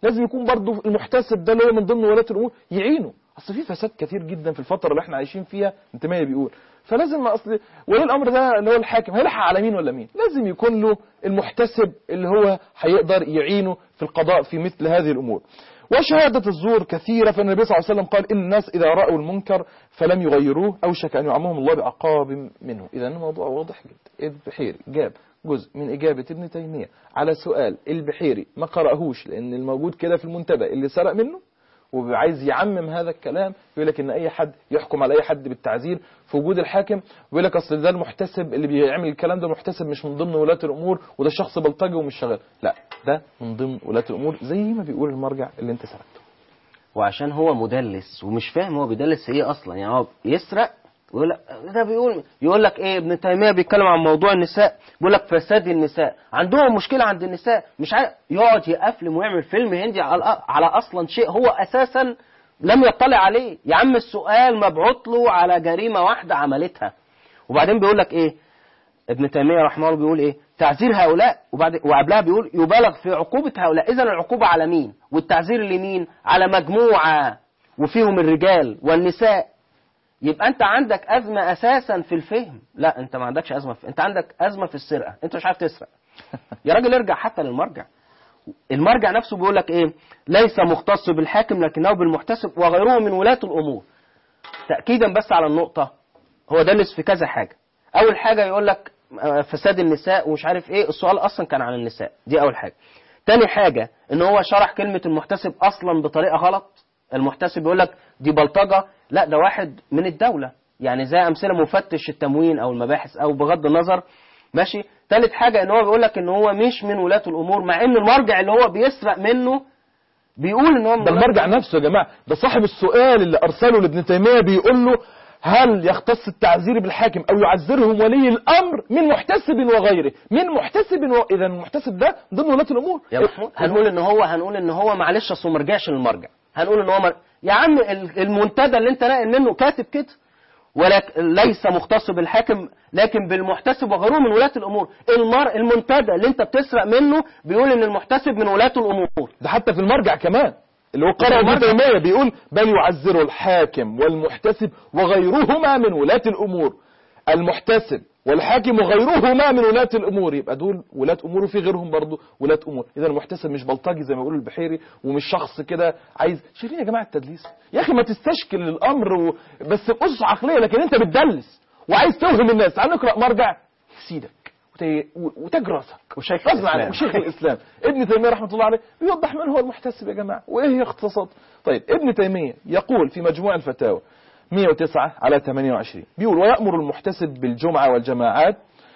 لازم يكون برضه المحتسب ده اللي هو من ضمن ولاة الامور يعينه اصل في فساد كتير جدا في الفتره اللي احنا عايشين فيها انت ما بيقول فلازم اصل ولي الامر ده اللي هو الحاكم هيلحق على مين ولا مين لازم يكون له المحتسب اللي هو هيقدر يعينه في القضاء في مثل هذه الامور وشهادة الزور كثيرة فالنبي صلى الله عليه وسلم قال إن الناس إذا رأوا المنكر فلم يغيروه أوشك أن يعمهم الله بعقاب منه إذا الموضوع واضح جدا البحيري جاب جزء من إجابة ابن تيمية على سؤال البحيري ما قرأهوش لأن الموجود كده في المنتبه اللي سرق منه وعايز يعمم هذا الكلام يقول لك ان اي حد يحكم على اي حد بالتعزير في وجود الحاكم ويقول لك اصل ده المحتسب اللي بيعمل الكلام ده محتسب مش من ضمن ولاة الامور وده شخص بلطجي ومش شغال لا ده من ضمن ولاة الامور زي ما بيقول المرجع اللي انت سرقته وعشان هو مدلس ومش فاهم هو بيدلس ايه اصلا يعني هو يسرق ويقول لك ده بيقول يقول لك ايه ابن تيميه بيتكلم عن موضوع النساء بيقول لك فساد النساء عندهم مشكله عند النساء مش عارف يقعد يقفلم ويعمل فيلم هندي على على اصلا شيء هو اساسا لم يطلع عليه يا عم السؤال مبعوث له على جريمه واحده عملتها وبعدين بيقول لك ايه ابن تيميه رحمه الله بيقول ايه تعزير هؤلاء وبعد وقبلها بيقول يبالغ في عقوبه هؤلاء اذا العقوبه على مين والتعزير لمين على مجموعه وفيهم الرجال والنساء يبقى انت عندك ازمه اساسا في الفهم لا انت ما عندكش ازمه في انت عندك ازمه في السرقه انت مش عارف تسرق يا راجل ارجع حتى للمرجع المرجع نفسه بيقول لك ايه ليس مختص بالحاكم لكنه بالمحتسب وغيره من ولاة الامور تاكيدا بس على النقطه هو دلس في كذا حاجه اول حاجه يقول لك آه، فساد النساء ومش عارف ايه السؤال اصلا كان عن النساء دي اول حاجه تاني حاجه ان هو شرح كلمه المحتسب اصلا بطريقه غلط المحتسب يقول لك دي بلطجه لا ده واحد من الدوله يعني زي امثله مفتش التموين او المباحث او بغض النظر ماشي تالت حاجه ان هو بيقول لك ان هو مش من ولاة الامور مع ان المرجع اللي هو بيسرق منه بيقول ان هو من ده ولاة المرجع نفسه يا جماعة ده صاحب السؤال اللي أرسله لابن تيمية بيقول له هل يختص التعزير بالحاكم أو يعزرهم ولي الأمر من محتسب وغيره من محتسب و... إذا المحتسب ده ضمن ولاة الأمور يا محمود هنقول ان هو هنقول ان هو معلش اصله ما رجعش للمرجع هنقول ان هو مر... يا عم ال- المنتدى اللي انت ناقل منه كاتب كده ولكن ليس مختص بالحاكم لكن بالمحتسب وغيره من ولاة الامور المر... المنتدى اللي انت بتسرق منه بيقول ان المحتسب من ولاة الامور ده حتى في المرجع كمان اللي هو قرأ ابن المرجع. تيمية بيقول بل يعزر الحاكم والمحتسب وغيرهما من ولاة الأمور المحتسب والحاكم وغيرهما من ولاة الأمور يبقى دول ولاة أمور وفي غيرهم برضه ولاة أمور إذا المحتسب مش بلطجي زي ما بيقول البحيري ومش شخص كده عايز شايفين يا جماعة التدليس يا أخي ما تستشكل الأمر و... بس بأسس عقلية لكن أنت بتدلس وعايز توهم الناس تعال نقرأ مرجع سيدك وت- وتاج راسك وشيخ غصب عنك الإسلام. وشيخ الاسلام ابن تيميه رحمه الله عليه بيوضح من هو المحتسب يا جماعه وايه هي اختصاصات طيب ابن تيميه يقول في مجموع الفتاوى 109 على 28 بيقول ويأمر المحتسب بالجمعة والجماعات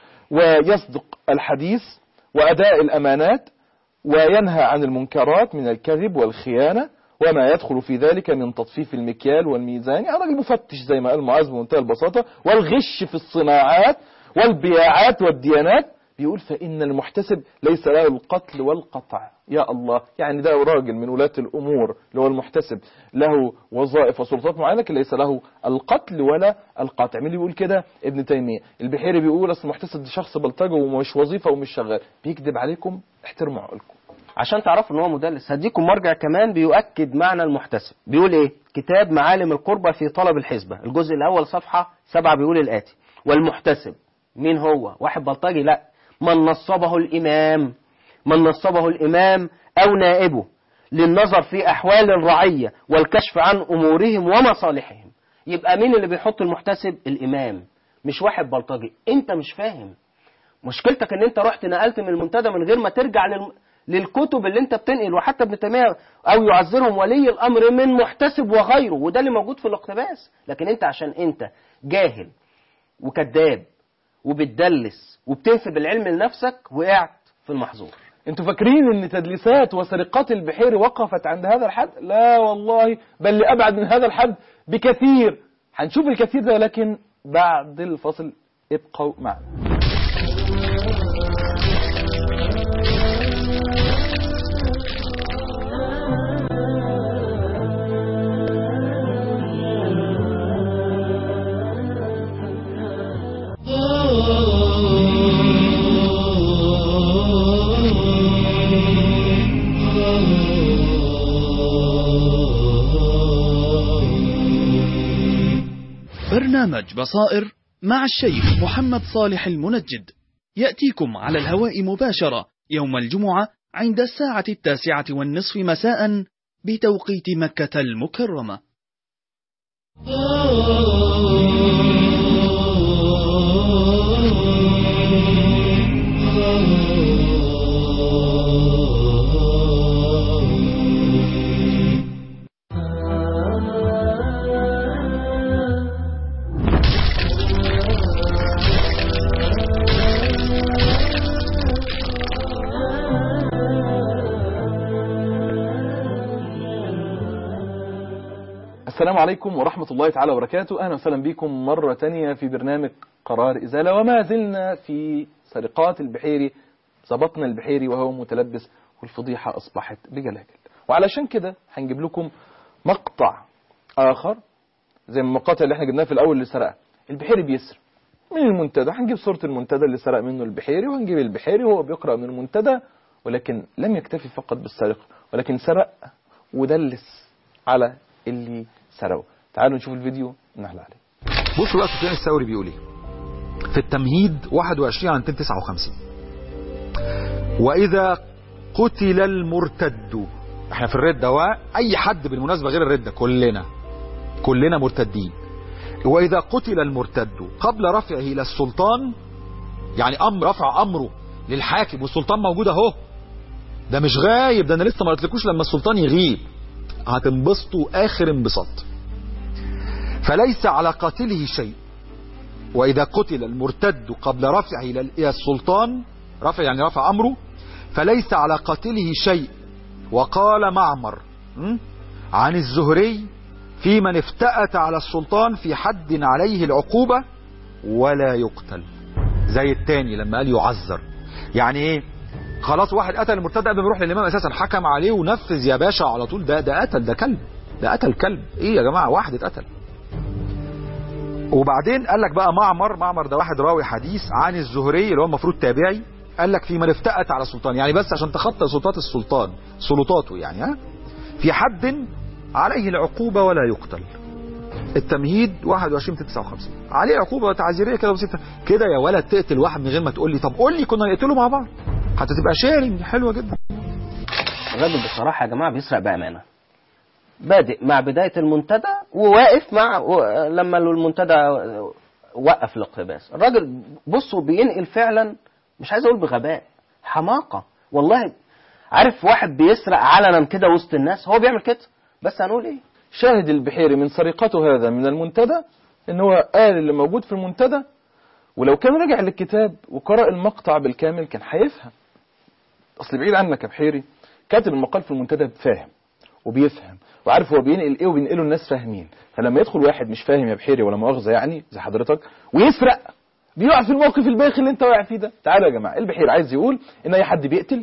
ويصدق الحديث وأداء الأمانات وينهى عن المنكرات من الكذب والخيانة وما يدخل في ذلك من تطفيف المكيال والميزان يعني راجل مفتش زي ما قال معاذ بمنتهى البساطة والغش في الصناعات والبياعات والديانات بيقول فإن المحتسب ليس له القتل والقطع يا الله يعني ده راجل من ولاة الأمور اللي هو المحتسب له وظائف وسلطات معينة لكن ليس له القتل ولا القطع مين اللي بيقول كده ابن تيمية البحيري بيقول أصل المحتسب ده شخص بلطجي ومش وظيفة ومش شغال بيكذب عليكم احترموا عقلكم عشان تعرفوا ان هو مدلس هديكم مرجع كمان بيؤكد معنى المحتسب بيقول ايه كتاب معالم القربة في طلب الحسبة الجزء الاول صفحة سبعة بيقول الاتي والمحتسب مين هو واحد بلطجي لا من نصبه الامام من نصبه الامام او نائبه للنظر في احوال الرعية والكشف عن امورهم ومصالحهم يبقى مين اللي بيحط المحتسب الامام مش واحد بلطجي انت مش فاهم مشكلتك ان انت رحت نقلت من المنتدى من غير ما ترجع لل... للكتب اللي انت بتنقل وحتى ابن تيميه او يعذرهم ولي الامر من محتسب وغيره وده اللي موجود في الاقتباس لكن انت عشان انت جاهل وكذاب وبتدلس وبتنسب العلم لنفسك وقعت في المحظور انتوا فاكرين ان تدليسات وسرقات البحيري وقفت عند هذا الحد لا والله بل لأبعد من هذا الحد بكثير هنشوف الكثير ده لكن بعد الفصل ابقوا معنا Oh برنامج بصائر مع الشيخ محمد صالح المنجد يأتيكم على الهواء مباشرة يوم الجمعة عند الساعة التاسعة والنصف مساء بتوقيت مكة المكرمة السلام عليكم ورحمة الله تعالى وبركاته أهلا وسهلا بكم مرة تانية في برنامج قرار إزالة وما زلنا في سرقات البحيري ظبطنا البحيري وهو متلبس والفضيحة أصبحت بجلاجل وعلشان كده هنجيب لكم مقطع آخر زي المقاطع اللي احنا جبناها في الأول اللي سرقها البحيري بيسرق من المنتدى هنجيب صورة المنتدى اللي سرق منه البحيري وهنجيب البحيري وهو بيقرأ من المنتدى ولكن لم يكتفي فقط بالسرقة ولكن سرق ودلس على اللي سرقوا تعالوا نشوف الفيديو نحل عليه بصوا بقى سفيان الثوري بيقول ايه في التمهيد 21 عن 259 واذا قتل المرتد احنا في الردة واي حد بالمناسبة غير الردة كلنا كلنا مرتدين واذا قتل المرتد قبل رفعه الى السلطان يعني امر رفع امره للحاكم والسلطان موجود اهو ده مش غايب ده انا لسه ما قلتلكوش لما السلطان يغيب هتنبسطوا اخر انبساط فليس على قاتله شيء واذا قتل المرتد قبل رفعه الى السلطان رفع يعني رفع امره فليس على قاتله شيء وقال معمر عن الزهري في من افتأت على السلطان في حد عليه العقوبة ولا يقتل زي التاني لما قال يعذر يعني ايه خلاص واحد قتل المرتد قبل ما يروح للامام اساسا حكم عليه ونفذ يا باشا على طول ده ده قتل ده كلب ده قتل كلب ايه يا جماعه واحد اتقتل وبعدين قال لك بقى معمر معمر ده واحد راوي حديث عن الزهري اللي هو المفروض تابعي قال لك في من افتأت على السلطان يعني بس عشان تخطى سلطات السلطان سلطاته يعني ها في حد عليه العقوبة ولا يقتل التمهيد 21 59 عليه عقوبة تعزيرية كده بسيطة كده يا ولد تقتل واحد من غير ما تقول لي طب قول لي كنا نقتله مع بعض هتبقى شيرنج حلوة جدا الراجل بصراحة يا جماعة بيسرق بأمانة بادئ مع بداية المنتدى وواقف مع و- لما المنتدى وقف الاقتباس الراجل بصوا بينقل فعلا مش عايز اقول بغباء حماقة والله عارف واحد بيسرق علنا كده وسط الناس هو بيعمل كده بس هنقول ايه شاهد البحيري من سرقته هذا من المنتدى ان هو قال اللي موجود في المنتدى ولو كان رجع للكتاب وقرأ المقطع بالكامل كان هيفهم اصل بعيد عنك يا بحيري كاتب المقال في المنتدى فاهم وبيفهم وعارف هو بينقل ايه وبينقله الناس فاهمين فلما يدخل واحد مش فاهم يا بحيري ولا مؤاخذه يعني زي حضرتك ويسرق بيقع في الموقف الباخي اللي انت واقع فيه ده تعالوا يا جماعه البحيري عايز يقول ان اي حد بيقتل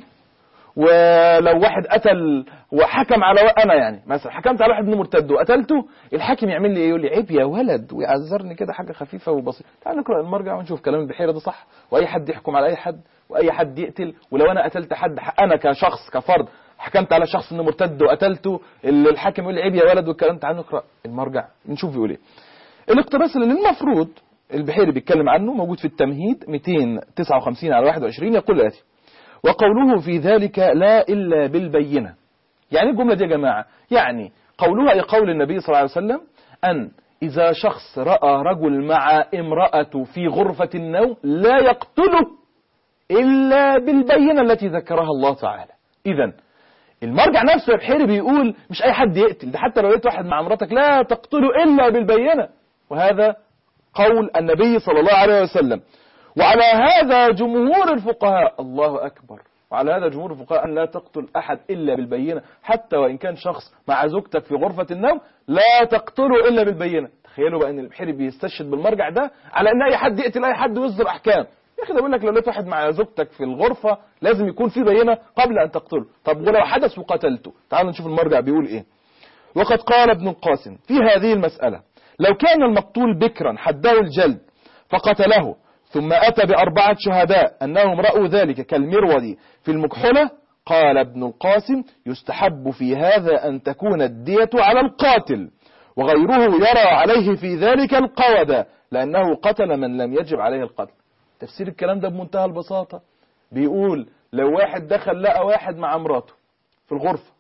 ولو واحد قتل وحكم على انا يعني مثلا حكمت على واحد انه مرتد وقتلته الحاكم يعمل لي ايه يقول لي عيب يا ولد ويعذرني كده حاجه خفيفه وبسيطه تعال نقرا المرجع ونشوف كلام البحيره ده صح واي حد يحكم على اي حد واي حد يقتل ولو انا قتلت حد انا كشخص كفرد حكمت على شخص انه مرتد وقتلته اللي الحاكم يقول لي عيب يا ولد والكلام تعال نقرا المرجع نشوف بيقول ايه الاقتباس اللي المفروض البحيري بيتكلم عنه موجود في التمهيد 259 على 21 يقول الاتي وقوله في ذلك لا إلا بالبينة يعني الجملة دي يا جماعة يعني قولها أي قول النبي صلى الله عليه وسلم أن إذا شخص رأى رجل مع امرأة في غرفة النوم لا يقتله إلا بالبينة التي ذكرها الله تعالى إذا المرجع نفسه يا بحيري بيقول مش أي حد يقتل ده حتى لو لقيت واحد مع مراتك لا تقتله إلا بالبينة وهذا قول النبي صلى الله عليه وسلم وعلى هذا جمهور الفقهاء الله أكبر وعلى هذا جمهور الفقهاء أن لا تقتل أحد إلا بالبينة حتى وإن كان شخص مع زوجتك في غرفة النوم لا تقتله إلا بالبينة تخيلوا بقى أن البحيري بيستشهد بالمرجع ده على أن أي حد يقتل أي حد ويصدر أحكام يا أخي ده بيقول لك لو لقيت واحد مع زوجتك في الغرفة لازم يكون في بينة قبل أن تقتله طب ولو حدث وقتلته تعالوا نشوف المرجع بيقول إيه وقد قال ابن القاسم في هذه المسألة لو كان المقتول بكرا حده الجلد فقتله ثم أتى بأربعة شهداء أنهم رأوا ذلك كالمرود في المكحلة قال ابن القاسم يستحب في هذا أن تكون الدية على القاتل وغيره يرى عليه في ذلك القود لأنه قتل من لم يجب عليه القتل تفسير الكلام ده بمنتهى البساطة بيقول لو واحد دخل لقى واحد مع مراته في الغرفة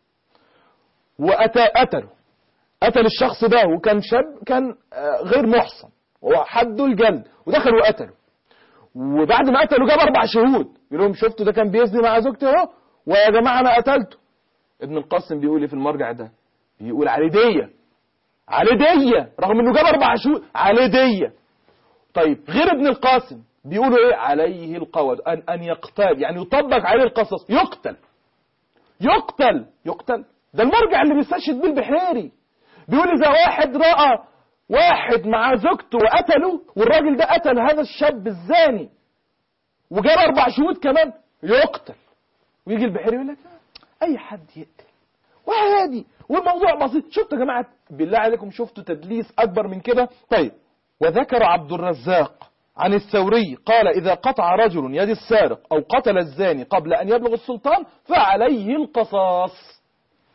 وأتى قتله قتل الشخص ده وكان شاب كان آه، غير محصن وحده الجلد ودخل وقتله وبعد ما قتله جاب اربع شهود يقول لهم شفتوا ده كان بيزني مع زوجتي اهو ويا جماعه انا قتلته ابن القاسم بيقول ايه في المرجع ده بيقول عليه ديه عليه ديه رغم انه جاب اربع شهود عليه ديه طيب غير ابن القاسم بيقولوا ايه عليه القود ان ان يقتل يعني يطبق عليه القصص يقتل يقتل يقتل ده المرجع اللي بيستشهد بيه البحيري بيقول اذا واحد راى واحد مع زوجته وقتله والراجل ده قتل هذا الشاب الزاني وجاب اربع شهود كمان يقتل ويجي البحيري يقول لك آه، اي حد يقتل وعادي والموضوع بسيط شفتوا يا جماعه بالله عليكم شفتوا تدليس اكبر من كده طيب وذكر عبد الرزاق عن الثوري قال إذا قطع رجل يد السارق أو قتل الزاني قبل أن يبلغ السلطان فعليه القصاص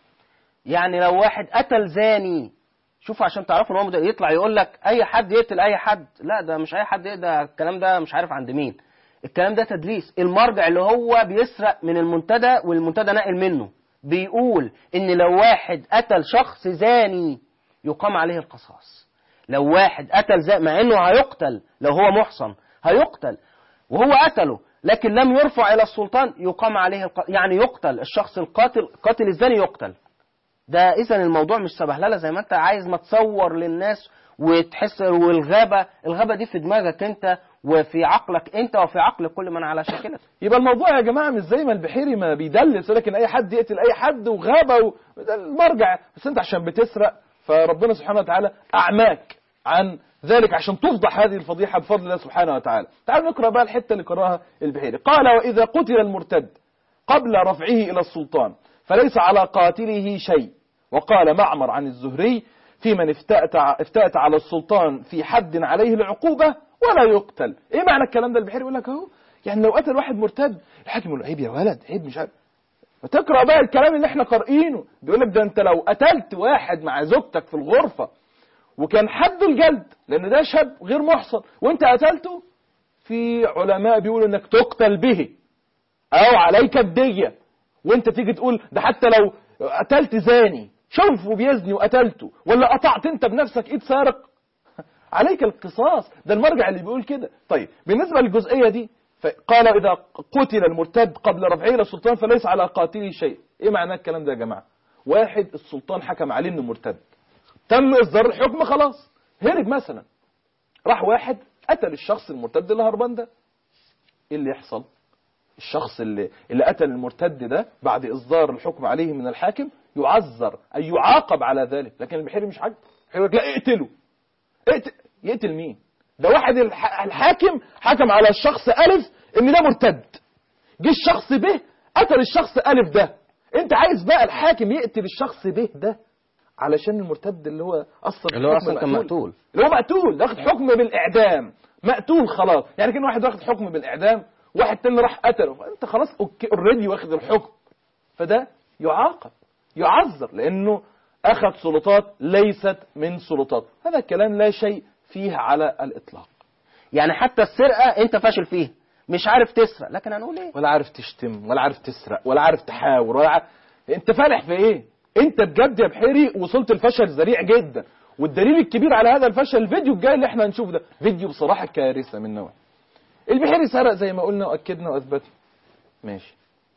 يعني لو واحد قتل زاني شوفوا عشان تعرفوا ان هو مد- يطلع يقول لك اي حد يقتل اي حد لا ده مش اي حد يقتل ده الكلام ده مش عارف عند مين الكلام ده تدليس المرجع اللي هو بيسرق من المنتدى والمنتدى ناقل منه بيقول ان لو واحد قتل شخص زاني يقام عليه القصاص لو واحد قتل زاني مع انه هيقتل لو هو محصن هيقتل وهو قتله لكن لم يرفع الى السلطان يقام عليه الق... يعني يقتل الشخص القاتل قاتل الزاني يقتل ده اذا الموضوع مش سبهلله زي ما انت عايز ما تصور للناس وتحس والغابه الغابه دي في دماغك انت وفي عقلك انت وفي عقل كل من على شاكلته يبقى الموضوع يا جماعة مش زي ما البحيري ما بيدلس لكن أي حد يقتل أي حد وغابة و... ده المرجع بس أنت عشان بتسرق فربنا سبحانه وتعالى أعماك عن ذلك عشان تفضح هذه الفضيحة بفضل الله سبحانه وتعالى تعال نقرأ بقى الحتة اللي قراها البحيري قال وإذا قتل المرتد قبل رفعه إلى السلطان فليس على قاتله شيء وقال معمر عن الزهري في من افتأت, افتأت على السلطان في حد عليه العقوبة ولا يقتل ايه معنى الكلام ده البحيري يقول لك اهو يعني لو قتل واحد مرتد الحاكم يقول له عيب يا ولد عيب مش عارف فتقرا بقى الكلام اللي احنا قارئينه بيقول لك ده انت لو قتلت واحد مع زوجتك في الغرفه وكان حد الجلد لان ده شاب غير محصن وانت قتلته في علماء بيقولوا انك تقتل به او عليك الديه وانت تيجي تقول ده حتى لو قتلت زاني شوف وبيزني وقتلته ولا قطعت انت بنفسك ايد سارق عليك القصاص ده المرجع اللي بيقول كده طيب بالنسبة للجزئية دي قال إذا قتل المرتد قبل رفعه إلى السلطان فليس على قاتله شيء إيه معنى الكلام ده يا جماعة واحد السلطان حكم عليه إنه مرتد تم إصدار الحكم خلاص هرب مثلا راح واحد قتل الشخص المرتد اللي هربان ده إيه اللي يحصل الشخص اللي اللي قتل المرتد ده بعد إصدار الحكم عليه من الحاكم يعذر أي يعاقب على ذلك لكن البحيري مش عاجبه البحيري يقول لك لا اقتله اقتل يقتل مين ده واحد الح- الحاكم حكم على الشخص ألف إن ده مرتد جه الشخص ب قتل الشخص ألف ده أنت عايز بقى الحاكم يقتل الشخص ب ده علشان المرتد اللي هو أصلا اللي هو حكم اصلا كان مقتول اللي هو مقتول ده واخد حكم بالإعدام مقتول خلاص يعني كان واحد واخد حكم بالإعدام واحد تاني راح قتله فأنت خلاص اوكي اوريدي واخد الحكم فده يعاقب يعذر لأنه أخذ سلطات ليست من سلطات هذا الكلام لا شيء فيه على الإطلاق يعني حتى السرقه انت فاشل فيها مش عارف تسرق لكن هنقول ايه ولا عارف تشتم ولا عارف تسرق ولا عارف تحاور ولا عارف... انت فالح في ايه انت بجد يا بحيري وصلت الفشل ذريع جدا والدليل الكبير على هذا الفشل الفيديو الجاي اللي احنا هنشوفه ده فيديو بصراحة كارثة من نوع البحيري سرق زي ما قلنا واكدنا واثبتنا ماشي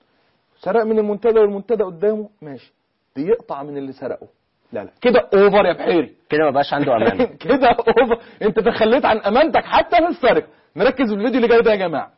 سرق من المنتدى والمنتدى قدامه ماشي بيقطع من اللي سرقه لا لا كده اوفر يا بحيري كده ما بقاش عنده امان كده اوفر انت تخليت عن امانتك حتى في السرقه نركز في الفيديو اللي جاي ده يا جماعه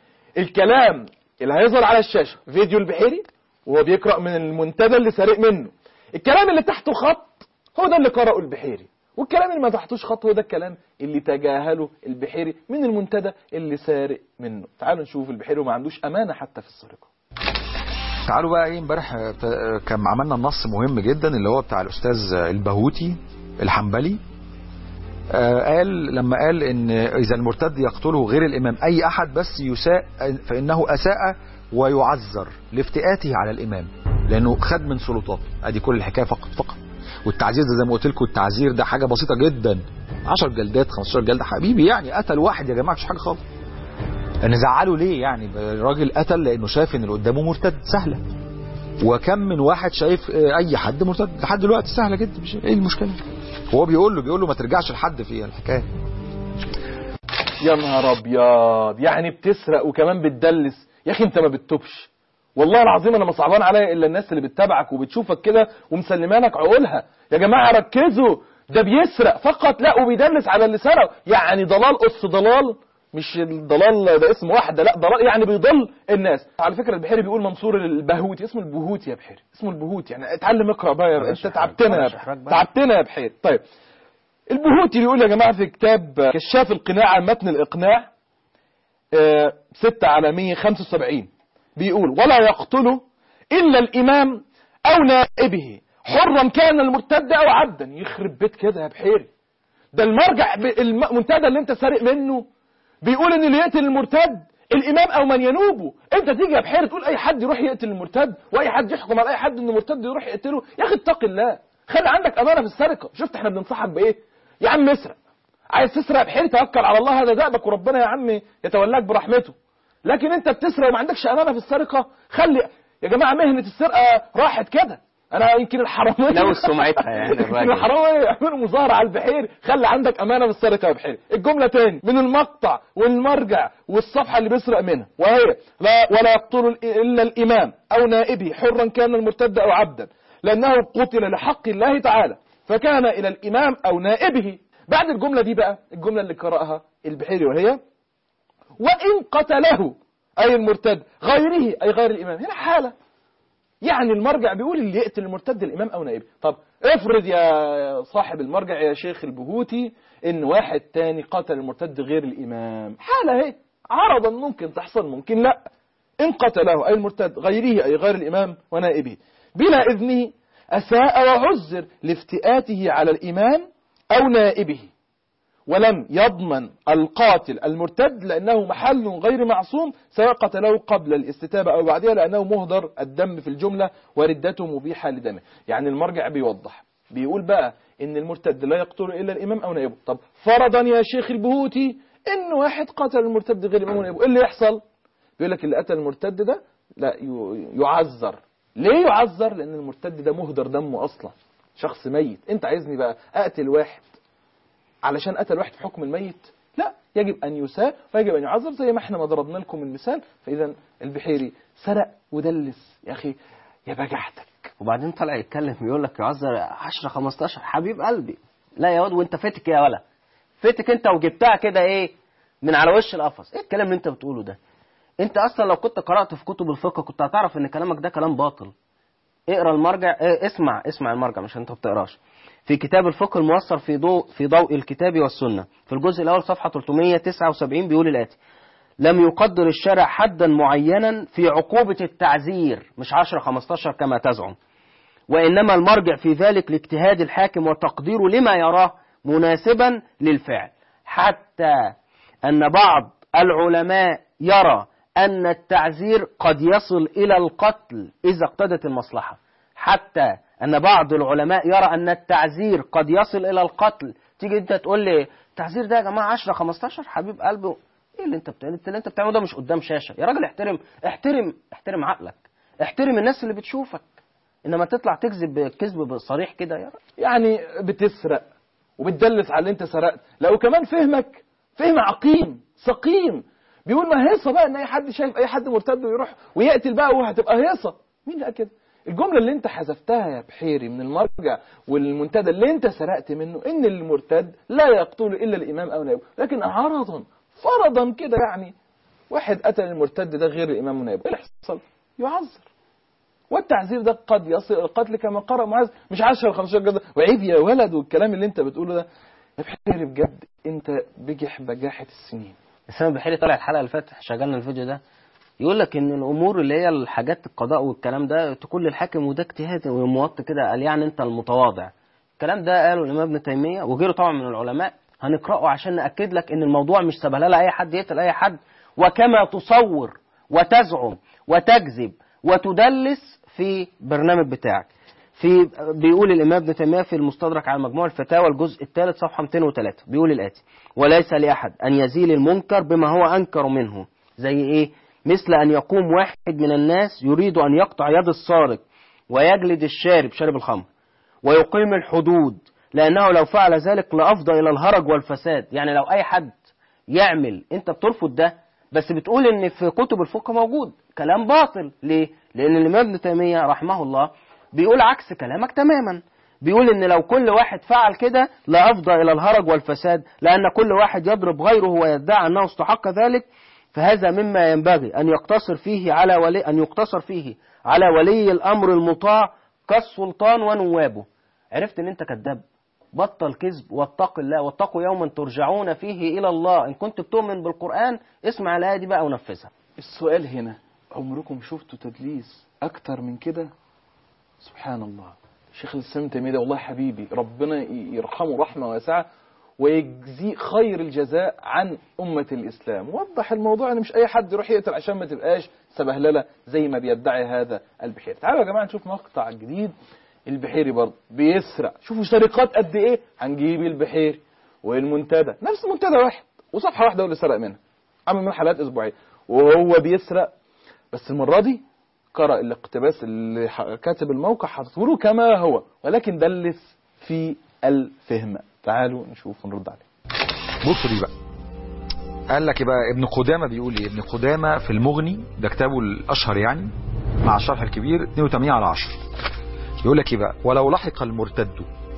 الكلام اللي هيظهر على الشاشه فيديو البحيري وهو بيقرا من المنتدى اللي سارق منه الكلام اللي تحته خط هو ده اللي قرأه البحيري والكلام اللي ما تحتوش خط هو ده الكلام اللي تجاهله البحيري من المنتدى اللي سارق منه تعالوا نشوف البحيري وما عندوش امانه حتى في السرقه تعالوا بقى ايه امبارح آه، ت- كان عملنا نص مهم جدا اللي هو بتاع الاستاذ البهوتي الحنبلي آه، قال لما قال ان اذا المرتد يقتله غير الامام اي احد بس يساء فانه اساء ويعذر لافتئاته على الامام لانه خد من سلطاته ادي كل الحكايه فقط فقط والتعزير ده زي ما قلت لكم التعزير ده حاجه بسيطه جدا 10 جلدات 15 جلده حبيبي يعني قتل واحد يا جماعه مش حاجه خالص نزعله ليه يعني الراجل قتل لانه شايف ان اللي قدامه مرتد سهله وكم من واحد شايف آه، اي حد مرتد لحد دلوقتي سهله جدا مش ايه المشكله هو بيقول له بيقول له ما ترجعش لحد في الحكايه يا نهار ابيض يعني بتسرق وكمان بتدلس يا اخي انت ما بتتوبش والله العظيم انا ما صعبان عليا الا الناس اللي بتتابعك وبتشوفك كده ومسلمانك عقولها يا جماعه ركزوا ده بيسرق فقط لا وبيدلس على اللي سرق يعني ضلال قص ضلال مش الضلال ده اسم واحده لا ضلال يعني بيضل الناس على فكره البحيري بيقول منصور البهوتي اسمه البهوتي يا بحيري اسمه البهوتي يعني اتعلم اقرا بقى يا- انت تعبتنا يا بلاش بحيري. إحراج بقى. تعبتنا يا بحيري طيب البهوتي بيقول يا جماعه في كتاب كشاف القناع عن متن الاقناع آه، 6 على 175 بيقول ولا يقتل إلا الإمام أو نائبه حرا كان المرتد أو عبدا يخرب بيت كده يا بحيري ده المرجع ب- الم- المنتدى اللي انت سارق منه بيقول ان اللي يقتل المرتد الامام او من ينوبه انت تيجي يا بحيري تقول اي حد يروح يقتل المرتد واي حد يحكم على اي حد انه مرتد يروح يقتله يا اخي اتق الله خلي عندك امانه في السرقه شفت احنا بننصحك بايه يا عم اسرق عايز تسرق بحيري توكل على الله هذا دأبك وربنا يا عم يتولاك برحمته لكن انت بتسرق وما عندكش امانه في السرقه خلي يا جماعه مهنه السرقه راحت كده انا يمكن الحراميه لو سمعتها يعني يمكن الراجل الحراميه يعملوا مظاهره على البحير خلي عندك امانه في السرقه يا بحير الجمله تاني من المقطع والمرجع والصفحه اللي بيسرق منها وهي لا ولا يقتل الا الامام او نائبه حرا كان المرتد او عبدا لانه قتل لحق الله تعالى فكان الى الامام او نائبه بعد الجمله دي بقى الجمله اللي قراها البحيري وهي وإن قتله أي المرتد غيره أي غير الإمام هنا حالة يعني المرجع بيقول اللي يقتل المرتد الإمام أو نائبه طب افرض يا صاحب المرجع يا شيخ البهوتي إن واحد تاني قتل المرتد غير الإمام حالة اهي عرضا ممكن تحصل ممكن لا إن قتله أي المرتد غيره أي غير الإمام ونائبه بلا إذنه أساء وعذر لافتئاته على الإمام أو نائبه ولم يضمن القاتل المرتد لأنه محل غير معصوم سواء قتله قبل الاستتابة أو بعدها لأنه مهدر الدم في الجملة وردته مبيحة لدمه يعني المرجع بيوضح بيقول بقى إن المرتد لا يقتل إلا الإمام أو نائبه طب فرضا يا شيخ البهوتي إن واحد قتل المرتد غير الإمام ونائبه إيه اللي يحصل بيقول لك اللي قتل المرتد ده لا ي- يعذر ليه يعذر لأن المرتد ده مهدر دمه أصلا شخص ميت انت عايزني بقى اقتل واحد علشان قتل واحد في حكم الميت لا يجب أن يساء ويجب أن يعذر زي ما احنا ما ضربنا لكم المثال فإذا البحيري سرق ودلس يا أخي يا بجحتك وبعدين طلع يتكلم يقول لك يعذر 10 15 حبيب قلبي لا يا واد وانت فاتك يا ولا فاتك انت وجبتها كده ايه من على وش القفص ايه الكلام اللي انت بتقوله ده انت اصلا لو كنت قرات في كتب الفقه كنت هتعرف ان كلامك ده كلام باطل اقرا المرجع اه اسمع اسمع المرجع مش انت بتقراش في كتاب الفقه الميسر في ضوء في ضوء الكتاب والسنه في الجزء الاول صفحه 379 بيقول الاتي لم يقدر الشارع حدا معينا في عقوبة التعزير مش 10 15 كما تزعم وإنما المرجع في ذلك لاجتهاد الحاكم وتقديره لما يراه مناسبا للفعل حتى أن بعض العلماء يرى أن التعزير قد يصل إلى القتل إذا اقتضت المصلحة حتى أن بعض العلماء يرى أن التعزير قد يصل إلى القتل تيجي أنت تقول لي التعزير ده يا جماعة 10 15 حبيب قلبي ايه اللي انت بتعمله اللي انت بتعمله ده مش قدام شاشه يا راجل احترم احترم احترم عقلك احترم الناس اللي بتشوفك انما تطلع تكذب كذب صريح كده يا راجل يعني بتسرق وبتدلس على اللي انت سرقت لا وكمان فهمك فهم عقيم سقيم بيقول ما هيصه بقى ان اي حد شايف اي حد مرتد ويروح ويقتل بقى وهتبقى هيصه مين اللي قال كده الجمله اللي انت حذفتها يا بحيري من المرجع والمنتدى اللي انت سرقت منه ان المرتد لا يقتل الا الامام او نائبه لكن عرضا فرضا كده يعني واحد قتل المرتد ده غير الامام ونائبه ايه اللي يحصل يعذر والتعذير ده قد يصل الى القتل كما قرأ معاذ مش 10 15 جلده وعيب يا ولد والكلام اللي انت بتقوله ده يا بحيري بجد انت بجح بجاحة السنين اسامه بحيري طلع الحلقه اللي فاتت شغلنا الفيديو ده يقول لك ان الامور اللي هي الحاجات القضاء والكلام ده تكون للحاكم وده اجتهاد وموطي كده قال يعني انت المتواضع الكلام ده قاله الامام ابن تيميه وغيره طبعا من العلماء هنقراه عشان ناكد لك ان الموضوع مش سبهلله اي حد يقتل اي حد وكما تصور وتزعم وتكذب وتدلس في برنامج بتاعك في بيقول الإمام ابن تيمية في المستدرك على مجموع الفتاوى الجزء الثالث صفحة 203 بيقول الآتي وليس لأحد أن يزيل المنكر بما هو أنكر منه زي إيه مثل أن يقوم واحد من الناس يريد أن يقطع يد السارق ويجلد الشارب شارب الخمر ويقيم الحدود لأنه لو فعل ذلك لأفضى إلى الهرج والفساد يعني لو أي حد يعمل أنت بترفض ده بس بتقول ان في كتب الفقه موجود كلام باطل ليه لان الامام ابن تيميه رحمه الله بيقول عكس كلامك تماما بيقول ان لو كل واحد فعل كده لافضى الى الهرج والفساد لان كل واحد يضرب غيره ويدعي انه استحق ذلك فهذا مما ينبغي ان يقتصر فيه على ولي ان يقتصر فيه على ولي الامر المطاع كالسلطان ونوابه عرفت ان انت كذاب بطل كذب واتق الله واتقوا يوما ترجعون فيه الى الله ان كنت بتؤمن بالقران اسمع الايه دي بقى ونفذها السؤال هنا عمركم شفتوا تدليس اكتر من كده سبحان الله شيخ الاسلام تيميه ده والله حبيبي ربنا يرحمه رحمه واسعه ويجزيه خير الجزاء عن أمة الإسلام وضح الموضوع أن مش أي حد يروح يقتل عشان ما تبقاش سبهللة زي ما بيدعي هذا البحيري تعالوا يا جماعة نشوف مقطع جديد البحيري برضه بيسرق شوفوا سرقات قد إيه هنجيب البحيري والمنتدى نفس المنتدى واحد وصفحة واحدة هو اللي سرق منها عمل من حلقات أسبوعية وهو بيسرق بس المرة دي قرأ الاقتباس اللي كاتب الموقع حاطه له كما هو ولكن دلس في الفهم تعالوا نشوف ونرد عليه بصوا دي بقى قال لك يبقى ابن قدامة بيقول ايه ابن قدامة في المغني ده كتابه الاشهر يعني مع الشرح الكبير 82 على 10 يقول لك ايه بقى ولو لحق المرتد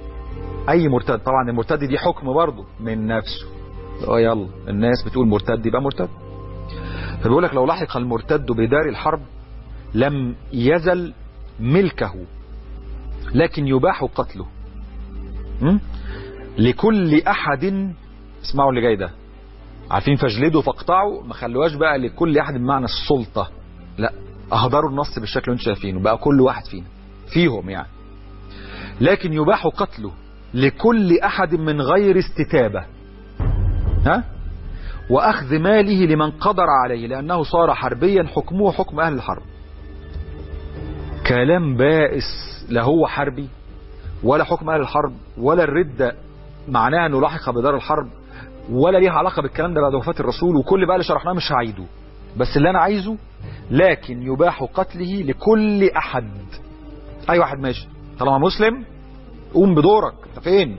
اي مرتد طبعا المرتد دي حكم برضه من نفسه اه يلا الناس بتقول مرتد يبقى مرتد فبيقول لك لو لحق المرتد بدار الحرب لم يزل ملكه لكن يباح قتله م? لكل احد اسمعوا اللي جاي ده عارفين فاجلدوا فاقطعوا ما خلوهاش بقى لكل احد بمعنى السلطة لا اهدروا النص بالشكل اللي انتم شايفينه بقى كل واحد فينا فيهم يعني لكن يباح قتله لكل احد من غير استتابة ها واخذ ماله لمن قدر عليه لانه صار حربيا حكمه حكم اهل الحرب كلام بائس لا هو حربي ولا حكم اهل الحرب ولا الردة معناها انه لاحق بدار الحرب ولا ليها علاقة بالكلام ده بعد وفاة الرسول وكل بقى اللي شرحناه مش هعيده بس اللي انا عايزه لكن يباح قتله لكل احد اي واحد ماشي طالما مسلم قوم بدورك انت فين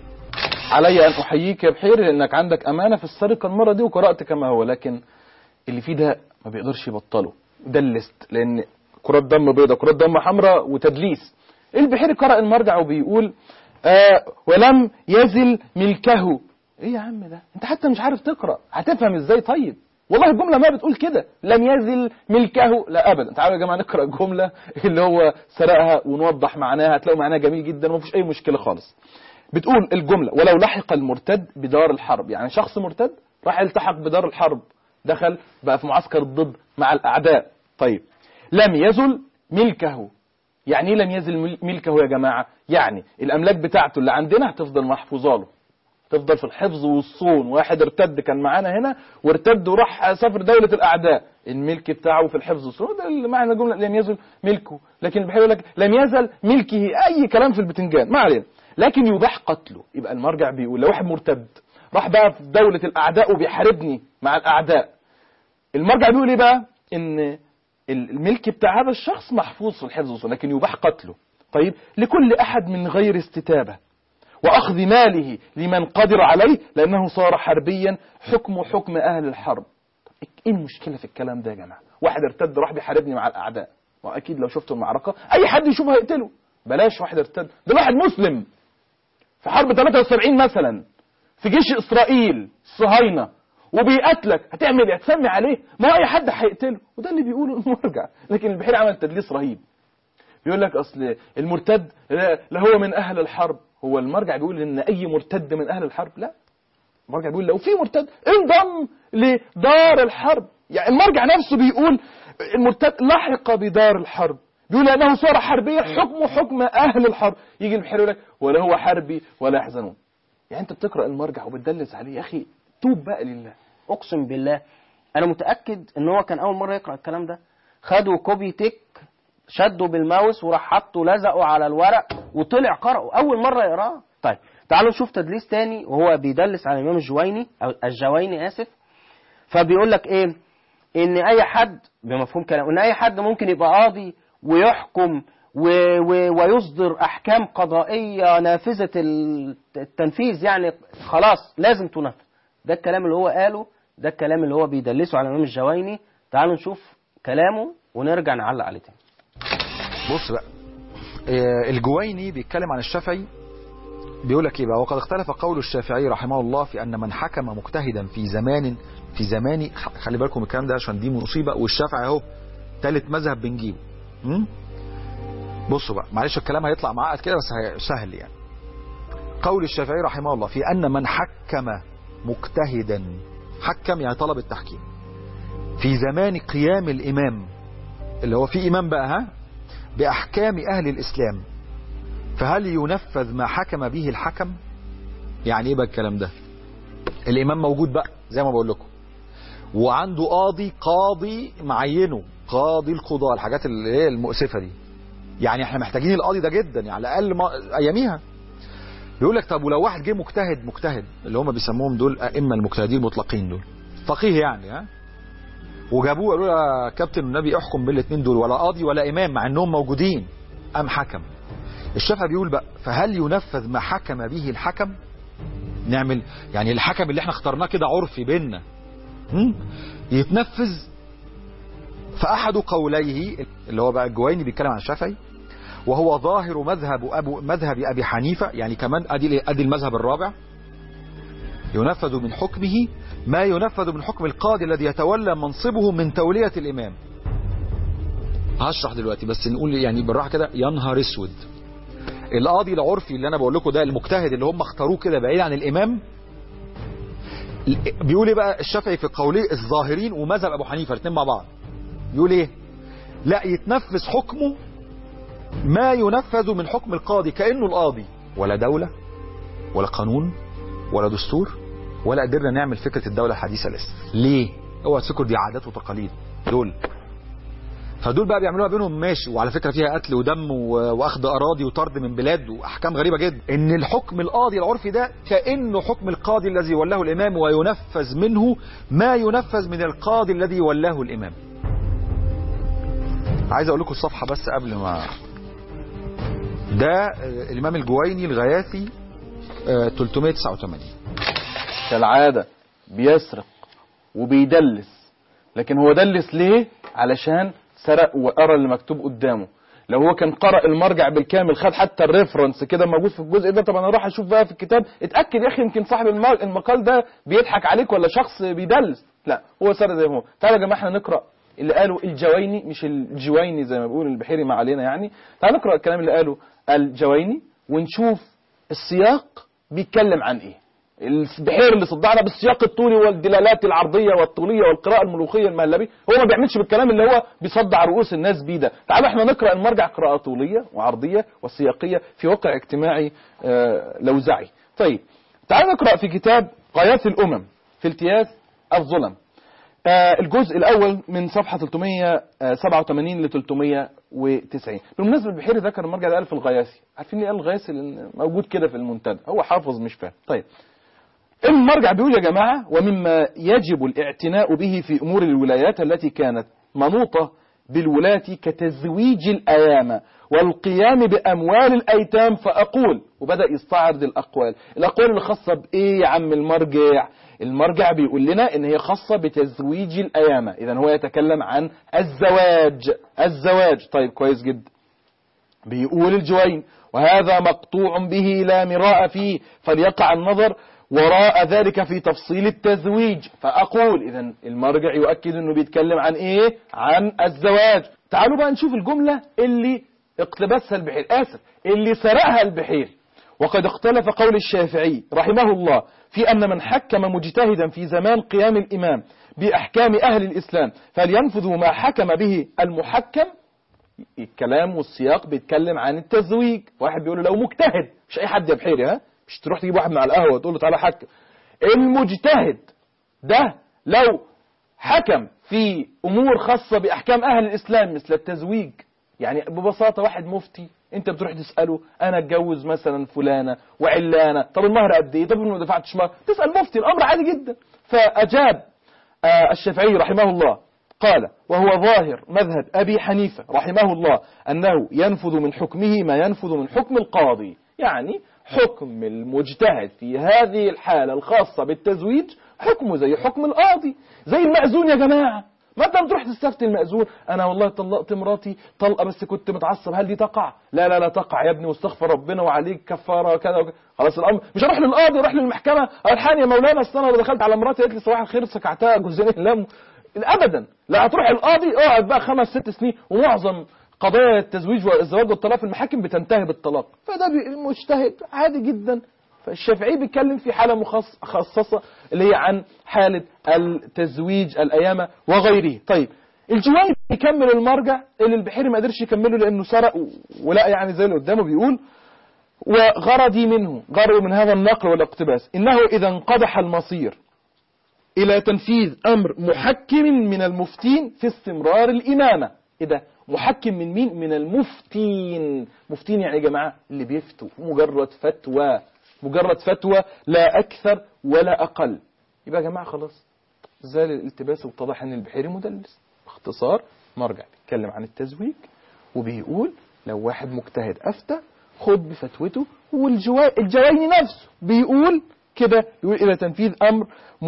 علي ان احييك يا بحير لانك عندك امانه في السرقه المره دي وقرات كما هو لكن اللي فيه ده ما بيقدرش يبطله ده الليست لان كرات دم بيضاء كرات دم حمراء وتدليس البحيري قرأ المرجع وبيقول آه ولم يزل ملكه ايه يا عم ده انت حتى مش عارف تقرأ هتفهم ازاي طيب والله الجملة ما بتقول كده لم يزل ملكه لا ابدا تعالوا يا جماعة نقرأ الجملة اللي هو سرقها ونوضح معناها هتلاقوا معناها جميل جدا ومفيش اي مشكلة خالص بتقول الجملة ولو لحق المرتد بدار الحرب يعني شخص مرتد راح يلتحق بدار الحرب دخل بقى في معسكر الضد مع الأعداء طيب لم يزل ملكه يعني ايه لم يزل ملكه يا جماعة يعني الأملاك بتاعته اللي عندنا هتفضل محفوظة له تفضل في الحفظ والصون واحد ارتد كان معانا هنا وارتد وراح سافر دولة الأعداء الملك بتاعه في الحفظ والصون ده اللي معنى الجملة لم يزل ملكه لكن بحيث لك لم يزل ملكه أي كلام في البتنجان ما علينا لكن يباح قتله يبقى المرجع بيقول لو واحد مرتد راح بقى في دولة الأعداء وبيحاربني مع الأعداء المرجع بيقول ايه بقى ان الملك بتاع هذا الشخص محفوظ في الحفظ والصون لكن يباح قتله طيب لكل أحد من غير استتابة وأخذ ماله لمن قدر عليه لأنه صار حربيا حكم حكم أهل الحرب إيه المشكلة في الكلام ده يا جماعة واحد ارتد راح بيحاربني مع الأعداء وأكيد لو شفتوا المعركة أي حد يشوفه هيقتله بلاش واحد ارتد ده واحد مسلم في حرب 73 مثلا في جيش إسرائيل الصهاينة وبيقتلك هتعمل ايه هتسمي عليه ما اي حد هيقتله وده اللي بيقوله المرجع لكن البحيري عمل تدليس رهيب بيقول لك اصل المرتد لا هو من اهل الحرب هو المرجع بيقول ان اي مرتد من اهل الحرب لا المرجع بيقول لو في مرتد انضم لدار الحرب يعني المرجع نفسه بيقول المرتد لحق بدار الحرب بيقول انه صار حربيا حكمه حكم اهل الحرب يجي البحيري يقول لك ولا هو حربي ولا يحزنون يعني انت بتقرا المرجع وبتدلس عليه يا اخي توب بقى لله اقسم بالله انا متاكد ان هو كان اول مره يقرا الكلام ده خدوا كوبي تيك شده بالماوس وراح حطه لزقه على الورق وطلع قرأه اول مره يقراه طيب تعالوا نشوف تدليس تاني وهو بيدلس على الامام الجويني او الجويني اسف فبيقول لك ايه ان اي حد بمفهوم كلام ان اي حد ممكن يبقى قاضي ويحكم و و ويصدر احكام قضائيه نافذه ال- التنفيذ يعني خلاص لازم تنفذ ده الكلام اللي هو قاله ده الكلام اللي هو بيدلسه على الامام الجويني تعالوا نشوف كلامه ونرجع نعلق عليه تاني بص بقى آه، الجويني بيتكلم عن الشافعي بيقول لك ايه بقى وقد اختلف قول الشافعي رحمه الله في ان من حكم مجتهدا في زمان في زمان خ- خلي بالكم الكلام ده عشان دي مصيبه والشافعي اهو ثالث مذهب بنجيبه م? بصوا بقى معلش الكلام هيطلع معقد كده بس هي- سهل يعني قول الشافعي رحمه الله في ان من حكم مجتهدا حكم يعني طلب التحكيم في زمان قيام الامام اللي هو في امام بقى ها بأحكام أهل الإسلام فهل ينفذ ما حكم به الحكم يعني إيه بقى الكلام ده الإمام موجود بقى زي ما بقول لكم وعنده قاضي قاضي معينه قاضي القضاء الحاجات اللي هي المؤسفة دي يعني احنا محتاجين القاضي ده جدا يعني على الأقل ما أياميها بيقول لك طب ولو واحد جه مجتهد مجتهد اللي هم بيسموهم دول أئمة المجتهدين المطلقين دول فقيه يعني ها وجابوه قالوا له يا كابتن النبي احكم بالاثنين دول ولا قاضي ولا امام مع انهم موجودين ام حكم الشافعي بيقول بقى فهل ينفذ ما حكم به الحكم نعمل يعني الحكم اللي احنا اخترناه كده عرفي بيننا هم؟ يتنفذ فاحد قوليه اللي هو بقى الجويني بيتكلم عن الشافعي وهو ظاهر مذهب ابو مذهب ابي حنيفه يعني كمان ادي ادي المذهب الرابع ينفذ من حكمه ما ينفذ من حكم القاضي الذي يتولى منصبه من تولية الإمام هشرح دلوقتي بس نقول يعني بالراحة كده يا نهار اسود القاضي العرفي اللي انا بقول لكم ده المجتهد اللي هم اختاروه كده بعيد عن الامام بيقول ايه بقى الشافعي في قوليه الظاهرين ومذهب ابو حنيفه الاثنين مع بعض بيقول ايه لا يتنفذ حكمه ما ينفذ من حكم القاضي كانه القاضي ولا دوله ولا قانون ولا دستور ولا قدرنا نعمل فكره الدوله الحديثه لسه ليه اوعى تفكروا دي عادات وتقاليد دول فدول بقى بيعملوها بينهم ماشي وعلى فكره فيها قتل ودم و- واخذ اراضي وطرد من بلاد واحكام غريبه جدا ان الحكم القاضي العرفي ده كانه حكم القاضي الذي ولاه الامام وينفذ منه ما ينفذ من القاضي الذي ولاه الامام عايز اقول لكم الصفحه بس قبل ما ده آه، الامام الجويني الغياثي آه، 389 كالعادة بيسرق وبيدلس لكن هو دلس ليه علشان سرق وقرا اللي مكتوب قدامه لو هو كان قرأ المرجع بالكامل خد حتى الريفرنس كده موجود في الجزء ده طب انا اروح اشوف بقى في الكتاب اتاكد يا اخي يمكن صاحب الم- المقال ده بيضحك عليك ولا شخص بيدلس لا هو سرق زي ما هو تعالوا يا جماعه احنا نقرا اللي قاله الجويني مش الجويني زي ما بيقول البحيري ما علينا يعني تعالوا نقرا الكلام اللي قاله الجويني ونشوف السياق بيتكلم عن ايه البحير اللي صدعنا بالسياق الطولي والدلالات العرضيه والطوليه والقراءه الملوخيه المهلبيه هو ما بيعملش بالكلام اللي هو بيصدع رؤوس الناس بيه ده تعالوا احنا نقرا المرجع قراءه طوليه وعرضيه وسياقيه في واقع اجتماعي آه، لوزعي طيب تعالوا نقرا في كتاب قياس الامم في التياس الظلم آه، الجزء الأول من صفحة 387 ل 390 بالمناسبة البحيري ذكر المرجع ده قال في الغياثي عارفين ليه قال الغياثي لأن موجود كده في المنتدى هو حافظ مش فاهم طيب المرجع بيقول يا جماعة ومما يجب الاعتناء به في أمور الولايات التي كانت منوطة بالولاة كتزويج الأيام والقيام بأموال الأيتام فأقول وبدأ يستعرض الأقوال الأقوال اللي خاصة بإيه يا عم المرجع المرجع بيقول لنا إن هي خاصة بتزويج الأيام إذا هو يتكلم عن الزواج الزواج طيب كويس جدا بيقول الجوين وهذا مقطوع به لا مراء فيه فليقع النظر وراء ذلك في تفصيل التزويج فأقول إذا المرجع يؤكد أنه بيتكلم عن إيه عن الزواج تعالوا بقى نشوف الجملة اللي اقتبسها البحير آسف اللي سرقها البحير وقد اختلف قول الشافعي رحمه الله في أن من حكم مجتهدا في زمان قيام الإمام بأحكام أهل الإسلام فلينفذ ما حكم به المحكم الكلام والسياق بيتكلم عن التزويج واحد بيقول له لو مجتهد مش اي حد يا بحيري ها مش تروح تجيب واحد من على القهوه وتقول له تعالى حكم المجتهد ده لو حكم في امور خاصه باحكام اهل الاسلام مثل التزويج يعني ببساطة واحد مفتي انت بتروح تسأله انا اتجوز مثلا فلانة وعلانة طب المهر قد ايه طب ما دفعتش مهر تسأل مفتي الامر عادي جدا فاجاب آه الشافعي رحمه الله قال وهو ظاهر مذهب أبي حنيفة رحمه الله أنه ينفذ من حكمه ما ينفذ من حكم القاضي يعني حكم المجتهد في هذه الحالة الخاصة بالتزويج حكمه زي حكم القاضي زي المأذون يا جماعة ما انت بتروح تستفتي المأذون انا والله طلقت مراتي طلقه بس كنت متعصب هل دي تقع لا لا لا تقع يا ابني واستغفر ربنا وعليك كفاره وكذا وكذا خلاص الامر مش هروح للقاضي اروح للمحكمه الحقني يا مولانا اصل انا لو دخلت على مراتي قالت لي صباح الخير سكعتها جوزين لم ابدا لا هتروح القاضي اقعد بقى خمس ست سنين ومعظم قضايا التزويج والزواج والطلاق في المحاكم بتنتهي بالطلاق فده بي- مجتهد عادي جدا فالشافعي بيتكلم في حالة مخص- مخصصة اللي هي عن حالة التزويج الأيامة وغيره طيب الجواني بيكمل المرجع اللي البحيري ما قدرش يكمله لأنه سرق و- ولا يعني زي اللي قدامه بيقول وغرضي منه غرض من هذا النقل والاقتباس إنه إذا انقضح المصير إلى تنفيذ أمر محكم من المفتين في استمرار الإمامة إيه ده محكم من مين من المفتين مفتين يعني يا جماعة اللي بيفتوا مجرد فتوى مجرد فتوى لا أكثر ولا أقل يبقى يا جماعة خلاص زال الالتباس واتضح أن البحيري مدلس باختصار مرجع بيتكلم عن التزويج وبيقول لو واحد مجتهد أفتى خد بفتوته والجويني نفسه بيقول كده يقول إلى تنفيذ أمر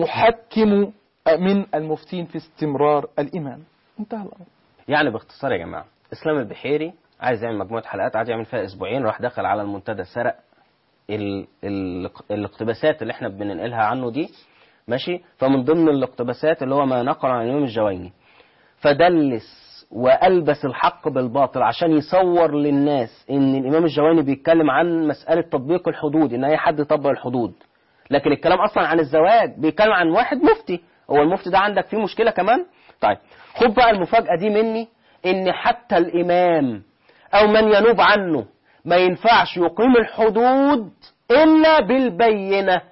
محكم من المفتين في استمرار الإمام انتهى الأمر يعني باختصار يا جماعه اسلام البحيري عايز يعمل مجموعه حلقات عايز يعمل فيها اسبوعين راح دخل على المنتدى سرق ال... ال... الاقتباسات اللي احنا بننقلها عنه دي ماشي فمن ضمن الاقتباسات اللي هو ما نقل عن الامام الجويني فدلس والبس الحق بالباطل عشان يصور للناس ان الامام الجويني بيتكلم عن مساله تطبيق الحدود ان اي حد يطبق الحدود لكن الكلام اصلا عن الزواج بيتكلم عن واحد مفتي هو المفتي ده عندك فيه مشكله كمان طيب خد بقى المفاجاه دي مني ان حتى الامام او من ينوب عنه ما ينفعش يقيم الحدود الا بالبينه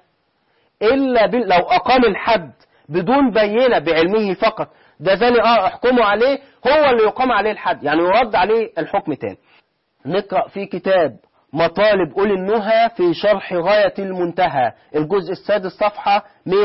الا بال... لو اقام الحد بدون بينه بعلمه فقط ده زاني اه احكموا عليه هو اللي يقام عليه الحد يعني يرد عليه الحكم تاني نقرا في كتاب مطالب أولي النهى في شرح غاية المنتهى الجزء السادس صفحة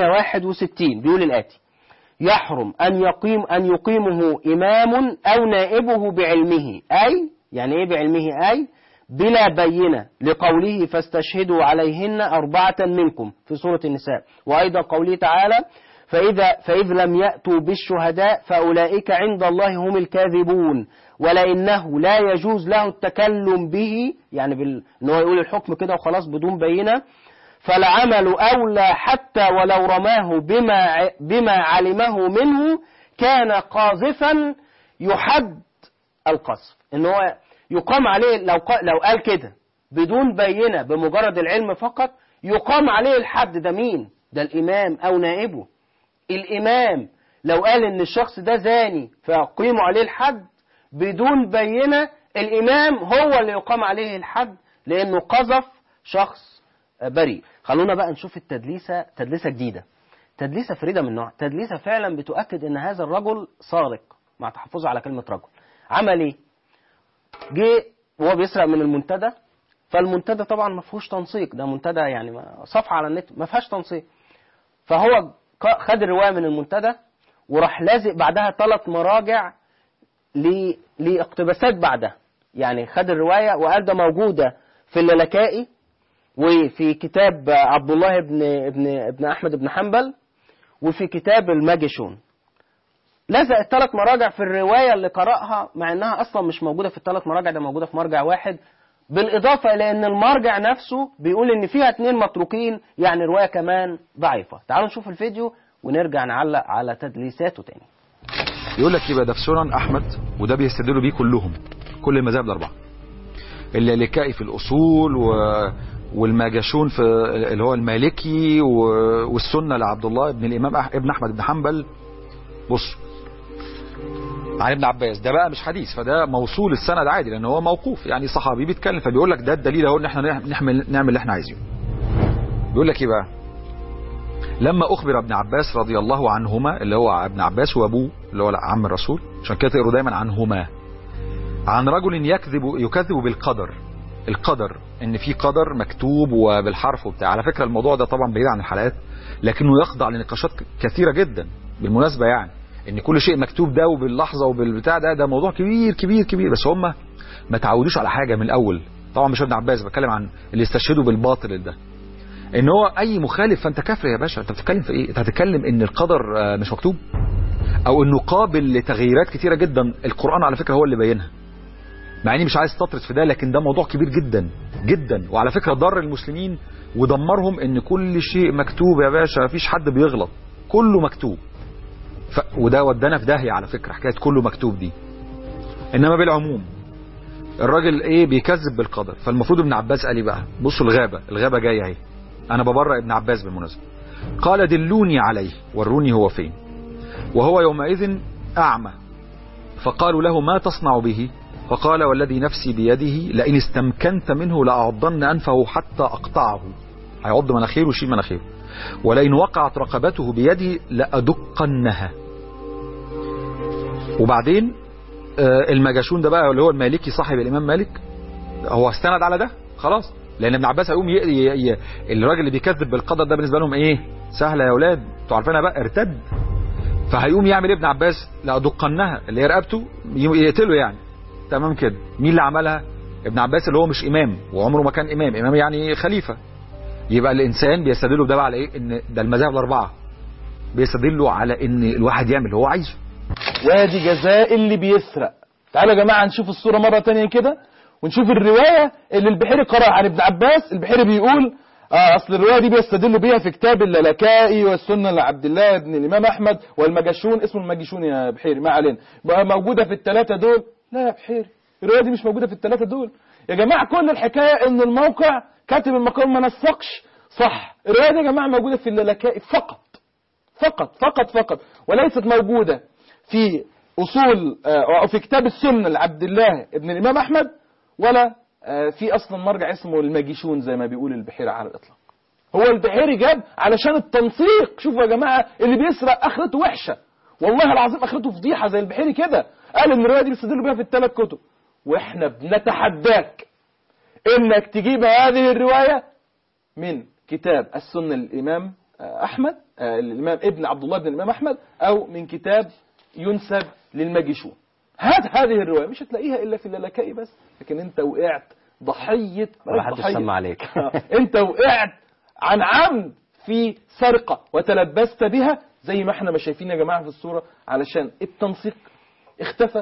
161 بيقول الآتي يحرم أن يقيم أن يقيمه إمام أو نائبه بعلمه أي يعني إيه بعلمه أي بلا بينة لقوله فاستشهدوا عليهن أربعة منكم في سورة النساء وأيضا قوله تعالى فإذا فإذ لم يأتوا بالشهداء فأولئك عند الله هم الكاذبون ولئنه لا يجوز له التكلم به يعني بال... إن هو يقول الحكم كده وخلاص بدون بينة فالعمل أولى حتى ولو رماه بما بما علمه منه كان قاذفا يحد القذف إن هو يقام عليه لو ق... لو قال كده بدون بينة بمجرد العلم فقط يقام عليه الحد ده مين؟ ده الإمام أو نائبه الإمام لو قال إن الشخص ده زاني فيقيموا عليه الحد بدون بينة الإمام هو اللي يقام عليه الحد لأنه قذف شخص بريء خلونا بقى نشوف التدليسة تدليسة جديدة تدليسة فريدة من نوع تدليسة فعلا بتؤكد ان هذا الرجل سارق مع تحفظه على كلمة رجل عمل ايه جه وهو بيسرق من المنتدى فالمنتدى طبعا ما فيهوش تنسيق ده منتدى يعني ما- صفحة على النت ما فيهاش تنسيق فهو ق- خد الرواية من المنتدى وراح لازق بعدها ثلاث مراجع ل- لاقتباسات بعدها يعني خد الرواية وقال ده موجودة في اللالكائي وفي كتاب عبد الله بن ابن ابن احمد بن حنبل وفي كتاب الماجشون لزق الثلاث مراجع في الروايه اللي قراها مع انها اصلا مش موجوده في الثلاث مراجع ده موجوده في مرجع واحد بالاضافه الى ان المرجع نفسه بيقول ان فيها اتنين متروكين يعني روايه كمان ضعيفه تعالوا نشوف الفيديو ونرجع نعلق على تدليساته تاني يقول لك يبقى ده في سنن احمد وده بيستدلوا بيه كلهم كل المذاهب الاربعه اللالكائي في الاصول و والماجشون في اللي هو المالكي و- والسنه لعبد الله ابن الامام أح- ابن احمد بن حنبل بص عن ابن عباس ده بقى مش حديث فده موصول السند عادي لان هو موقوف يعني صحابي بيتكلم فبيقول لك ده الدليل اهو ان احنا نعمل نعمل اللي احنا عايزينه بيقول لك ايه بقى لما اخبر ابن عباس رضي الله عنهما اللي هو ابن عباس وابوه اللي هو عم الرسول عشان كده تقروا دايما عنهما عن رجل يكذب يكذب بالقدر القدر ان في قدر مكتوب وبالحرف وبتاع على فكره الموضوع ده طبعا بعيد عن الحلقات لكنه يخضع لنقاشات كثيره جدا بالمناسبه يعني ان كل شيء مكتوب ده وباللحظه وبالبتاع ده ده موضوع كبير كبير كبير بس هم ما تعودوش على حاجه من الاول طبعا مش ابن عباس بتكلم عن اللي استشهدوا بالباطل ده ان هو اي مخالف فانت كافر يا باشا انت بتتكلم في ايه انت هتتكلم ان القدر آه، مش مكتوب او انه قابل لتغييرات كتيره جدا القران على فكره هو اللي بينها مع اني مش عايز استطرد في ده لكن ده موضوع كبير جدا جدا وعلى فكره ضر المسلمين ودمرهم ان كل شيء مكتوب يا باشا مفيش حد بيغلط كله مكتوب ف... وده ودانا في داهيه على فكره حكايه كله مكتوب دي انما بالعموم الراجل ايه بيكذب بالقدر فالمفروض ابن عباس قال ايه بقى بصوا الغابه الغابه جايه اهي انا ببرأ ابن عباس بالمناسبه قال دلوني عليه وروني هو فين وهو يومئذ اعمى فقالوا له ما تصنع به فقال والذي نفسي بيده لئن استمكنت منه لأعضن أنفه حتى أقطعه هيعض مناخيره ويشيل مناخيره ولئن وقعت رقبته بيدي لأدقنها وبعدين آه، المجاشون ده بقى اللي هو المالكي صاحب الإمام مالك هو استند على ده خلاص لأن ابن عباس هيقوم ي... ي... ي... الراجل اللي بيكذب بالقدر ده بالنسبة لهم إيه سهلة يا أولاد انتوا عارفينها بقى ارتد فهيقوم يعمل إيه ابن عباس لأدقنها اللي هي رقبته ي- يقتله يعني تمام كده مين اللي عملها ابن عباس اللي هو مش امام وعمره ما كان امام امام يعني خليفه يبقى الانسان بيستدلوا بده بقى على ايه ان ده المذاهب الاربعه بيستدلوا على ان الواحد يعمل اللي هو عايزه وادي جزاء اللي بيسرق تعالوا يا جماعة نشوف الصورة مرة تانية كده ونشوف الرواية اللي البحيري قرأ عن ابن عباس البحيري بيقول آه أصل الرواية دي بيستدلوا بيها في كتاب اللالكائي والسنة لعبد الله بن الإمام أحمد والمجاشون اسمه المجاشون يا بحيري ما علينا بقى موجودة في الثلاثة دول لا يا بحيري الرواية دي مش موجودة في الثلاثة دول يا جماعة كل الحكاية إن الموقع كاتب المقام ما نسقش صح الرواية دي يا جماعة موجودة في اللالكائي فقط فقط فقط فقط وليست موجودة في أصول آه، أو في كتاب السنة لعبد الله ابن الإمام أحمد ولا آه، في أصلا مرجع اسمه الماجيشون زي ما بيقول البحيري على الإطلاق هو البحيري جاب علشان التنسيق شوفوا يا جماعة اللي بيسرق آخرته وحشة والله العظيم آخرته فضيحة زي البحيري كده قال إن الرواية دي بيستدلوا بيها في الثلاث كتب وإحنا بنتحداك إنك تجيب هذه الرواية من كتاب السنة للإمام آه، أحمد آه، الإمام ابن عبد الله بن الإمام أحمد أو من كتاب ينسب للمجشون هات هذه الرواية مش هتلاقيها إلا في اللالكائي بس لكن أنت وقعت ضحية ولا حد سمع عليك آه، أنت وقعت عن عمد في سرقة وتلبست بها زي ما احنا ما شايفين يا جماعة في الصورة علشان التنسيق اختفى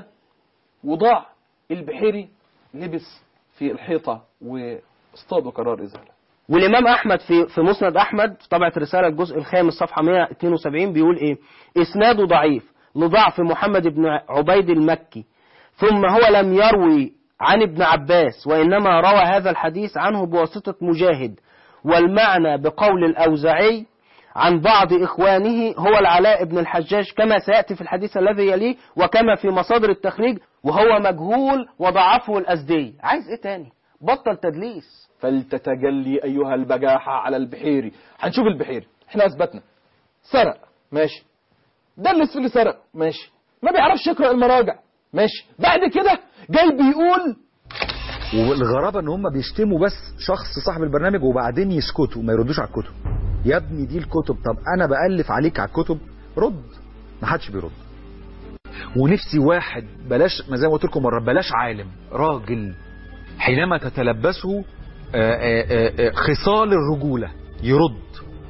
وضاع البحيري لبس في الحيطة واصطادوا قرار إزالة والإمام أحمد في في مسند أحمد في طبعة رسالة الجزء الخامس صفحة 172 بيقول إيه؟ إسناده ضعيف لضعف محمد بن عبيد المكي ثم هو لم يروي عن ابن عباس وإنما روى هذا الحديث عنه بواسطة مجاهد والمعنى بقول الأوزعي عن بعض إخوانه هو العلاء بن الحجاج كما سيأتي في الحديث الذي يليه وكما في مصادر التخريج وهو مجهول وضعفه الأزدي عايز إيه تاني بطل تدليس فلتتجلي أيها البجاحة على البحيري هنشوف البحيري احنا أثبتنا سرق ماشي دلس في اللي سرق ماشي ما بيعرفش يقرأ المراجع ماشي بعد كده جاي بيقول والغرابه ان هم بيشتموا بس شخص صاحب البرنامج وبعدين يسكتوا ما يردوش على الكتب يا ابني دي الكتب طب انا بالف عليك على الكتب رد ما حدش بيرد ونفسي واحد بلاش ما زي ما قلت لكم مره بلاش عالم راجل حينما تتلبسه آه، آه، آه، آه، خصال الرجوله يرد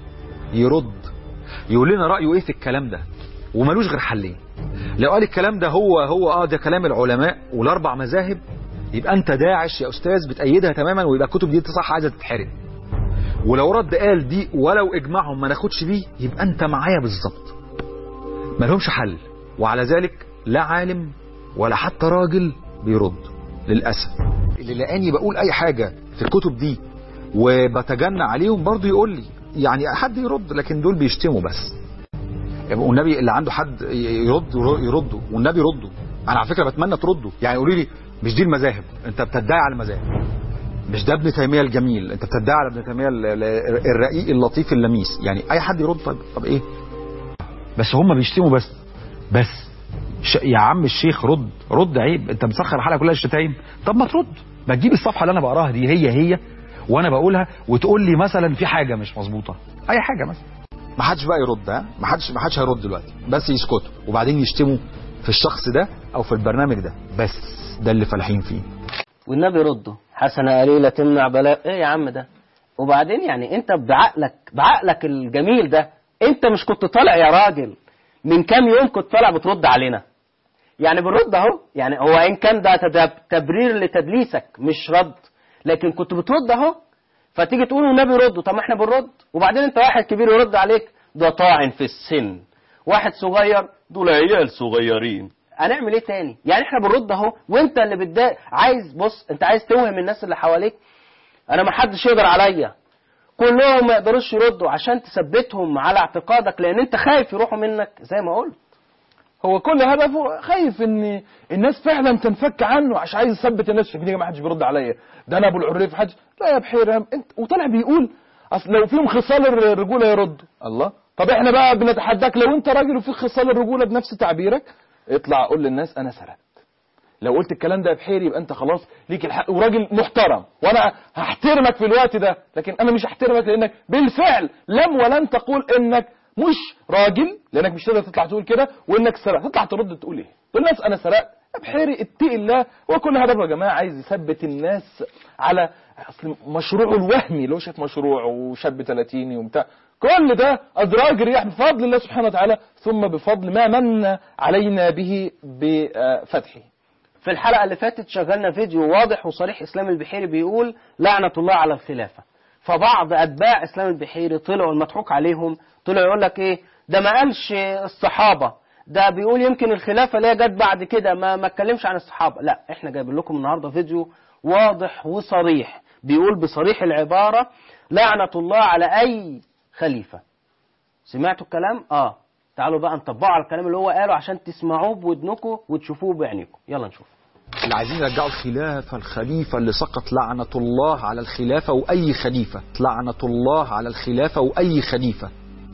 يرد يقول لنا رايه ايه في الكلام ده وملوش غير حلين لو قال الكلام ده هو هو اه ده كلام العلماء والاربع مذاهب يبقى انت داعش يا استاذ بتأيدها تماما ويبقى الكتب دي صح عايزه تتحرق ولو رد قال دي ولو اجمعهم ما ناخدش بيه يبقى انت معايا بالظبط ما لهمش حل وعلى ذلك لا عالم ولا حتى راجل بيرد للاسف اللي لقاني بقول اي حاجه في الكتب دي وبتجنى عليهم برضه يقول لي يعني حد يرد لكن دول بيشتموا بس والنبي اللي عنده حد يرد يرده والنبي يرده انا على فكره بتمنى ترده يعني قولي لي مش دي المذاهب انت بتدعي على المذاهب مش ده ابن تيميه الجميل انت بتدعي على ابن تيميه ال- ال- الرقيق اللطيف اللميس يعني اي حد يرد طب طب ايه بس هم بيشتموا بس بس ش... يا عم الشيخ رد رد عيب انت مسخر الحلقه كلها الشتايم طب ما ترد ما تجيب الصفحه اللي انا بقراها دي هي هي وانا بقولها وتقول لي مثلا في حاجه مش مظبوطه اي حاجه مثلا ما حدش بقى يرد ها ما حدش ما حدش هيرد دلوقتي بس يسكتوا وبعدين يشتموا في الشخص ده او في البرنامج ده بس ده اللي فالحين فيه والنبي رده حسنة قليلة تمنع بلاء ايه يا عم ده وبعدين يعني انت بعقلك بعقلك الجميل ده انت مش كنت طالع يا راجل من كام يوم كنت طالع بترد علينا يعني بنرد اهو يعني هو ان كان ده تد- تبرير لتدليسك مش رد لكن كنت بترد اهو فتيجي تقول والنبي رده طب ما احنا بنرد وبعدين انت واحد كبير يرد عليك ده طاعن في السن واحد صغير دول عيال صغيرين هنعمل ايه تاني يعني احنا بنرد اهو وانت اللي بتضايق عايز بص انت عايز توهم الناس اللي حواليك انا ما حدش يقدر عليا كلهم ما يقدروش يردوا عشان تثبتهم على اعتقادك لان انت خايف يروحوا منك زي ما قلت هو كل هدفه خايف ان الناس فعلا تنفك عنه عشان عايز يثبت الناس شايفين يا جماعه محدش بيرد عليا ده انا ابو العريف حاج لا يا بحيرة انت وطلع بيقول اصل لو فيهم خصال الرجوله يردوا الله طب احنا بقى بنتحداك لو انت راجل وفيك خصال الرجوله بنفس تعبيرك اطلع قول للناس انا سرقت لو قلت الكلام ده يا بحيري يبقى انت خلاص ليك الحق وراجل محترم وانا هحترمك في الوقت ده لكن انا مش هحترمك لانك بالفعل لم ولن تقول انك مش راجل لانك مش تقدر تطلع تقول كده وانك سرقت تطلع ترد تقول ايه تقول الناس انا سرقت يا بحيري اتقي الله وكل هدفه يا جماعه عايز يثبت الناس على اصل مشروعه الوهمي اللي هو شايف مشروع وشاب 30 وبتاع كل ده ادراج رياح بفضل الله سبحانه وتعالى ثم بفضل ما من علينا به بفتحه في الحلقة اللي فاتت شغلنا فيديو واضح وصريح إسلام البحيري بيقول لعنة الله على الخلافة فبعض أتباع إسلام البحيري طلعوا المضحوك عليهم طلعوا يقول لك إيه ده ما قالش الصحابة ده بيقول يمكن الخلافة اللي هي جت بعد كده ما ما اتكلمش عن الصحابة لا احنا جايبين لكم النهارده فيديو واضح وصريح بيقول بصريح العبارة لعنة الله على أي خليفة سمعتوا الكلام؟ اه تعالوا بقى نطبقه على الكلام اللي هو قاله عشان تسمعوه بودنكم وتشوفوه بعينيكم يلا نشوف اللي عايزين يرجعوا الخلافة الخليفة اللي سقط لعنة الله على الخلافة وأي خليفة لعنة الله على الخلافة وأي خليفة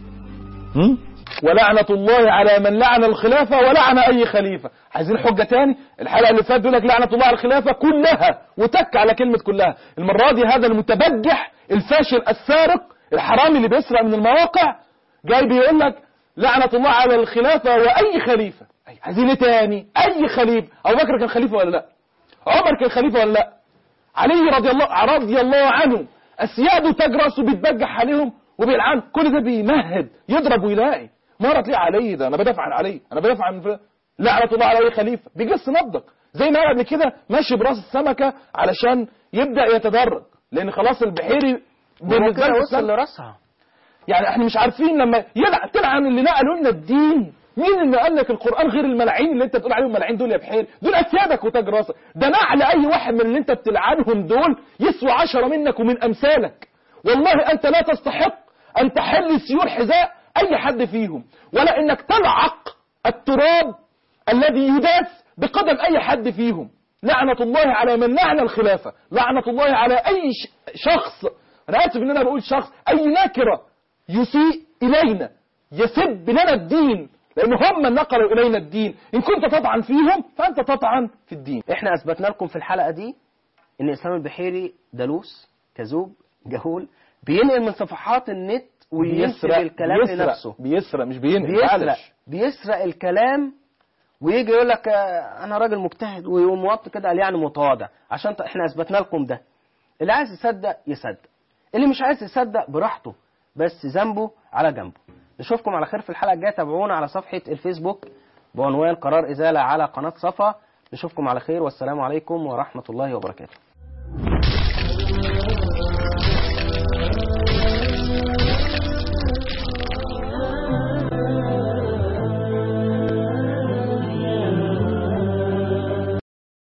هم؟ ولعنة الله على من لعن الخلافة ولعن أي خليفة عايزين حجة تاني الحلقة اللي فاتت بيقول لك لعنة الله على الخلافة كلها وتك على كلمة كلها المرة دي هذا المتبجح الفاشل السارق الحرامي اللي بيسرق من المواقع جاي بيقول لك لعنة الله على الخلافة وأي خليفة أي- عايزين ايه تاني أي خليفة أبو بكر كان خليفة ولا لا عمر كان خليفة ولا لا علي رضي الله رضي الله عنه اسياده تجرس وبيتبجح عليهم وبيلعن كل ده بيمهد يضرب ويلاقي مرة تلاقي علي ده انا بدافع عن علي انا بدافع عن فلان. لعنة الله على اي خليفة بيجس نبضك زي ما قال قبل كده ماشي براس السمكة علشان يبدأ يتدرج لان خلاص البحيري هو بالنسبة كده له وصل السمكة- لراسها يعني احنا مش عارفين لما يلع تلعن اللي نقلوا لنا الدين مين اللي قال لك القران غير الملاعين اللي انت بتقول عليهم ملاعين دول يا بحير دول اسيادك وتاج راسك ده نعل اي واحد من اللي انت بتلعنهم دول يسوى عشرة منك ومن امثالك والله انت لا تستحق ان تحل سيور حذاء اي حد فيهم ولا انك تلعق التراب الذي يداس بقدم اي حد فيهم لعنة الله على من لعن الخلافة لعنة الله على اي ش- شخص انا اسف ان انا بقول شخص اي نكره يسيء إلينا يسب لنا الدين لأن هم من نقلوا إلينا الدين إن كنت تطعن فيهم فأنت تطعن في الدين احنا اثبتنا لكم في الحلقه دي ان اسلام البحيري دلوس كذوب جهول بينقل من صفحات النت وينسب الكلام بيسرق لنفسه بيسرق مش بينقل بيسرق معلش. بيسرق الكلام ويجي يقول لك آه، انا راجل مجتهد ويقوم موطي كده قال يعني متواضع عشان ت- احنا اثبتنا لكم ده اللي عايز يصدق يصدق اللي مش عايز يصدق براحته بس ذنبه على جنبه نشوفكم على خير في الحلقه الجايه تابعونا على صفحه الفيسبوك بعنوان قرار ازاله على قناه صفا نشوفكم على خير والسلام عليكم ورحمه الله وبركاته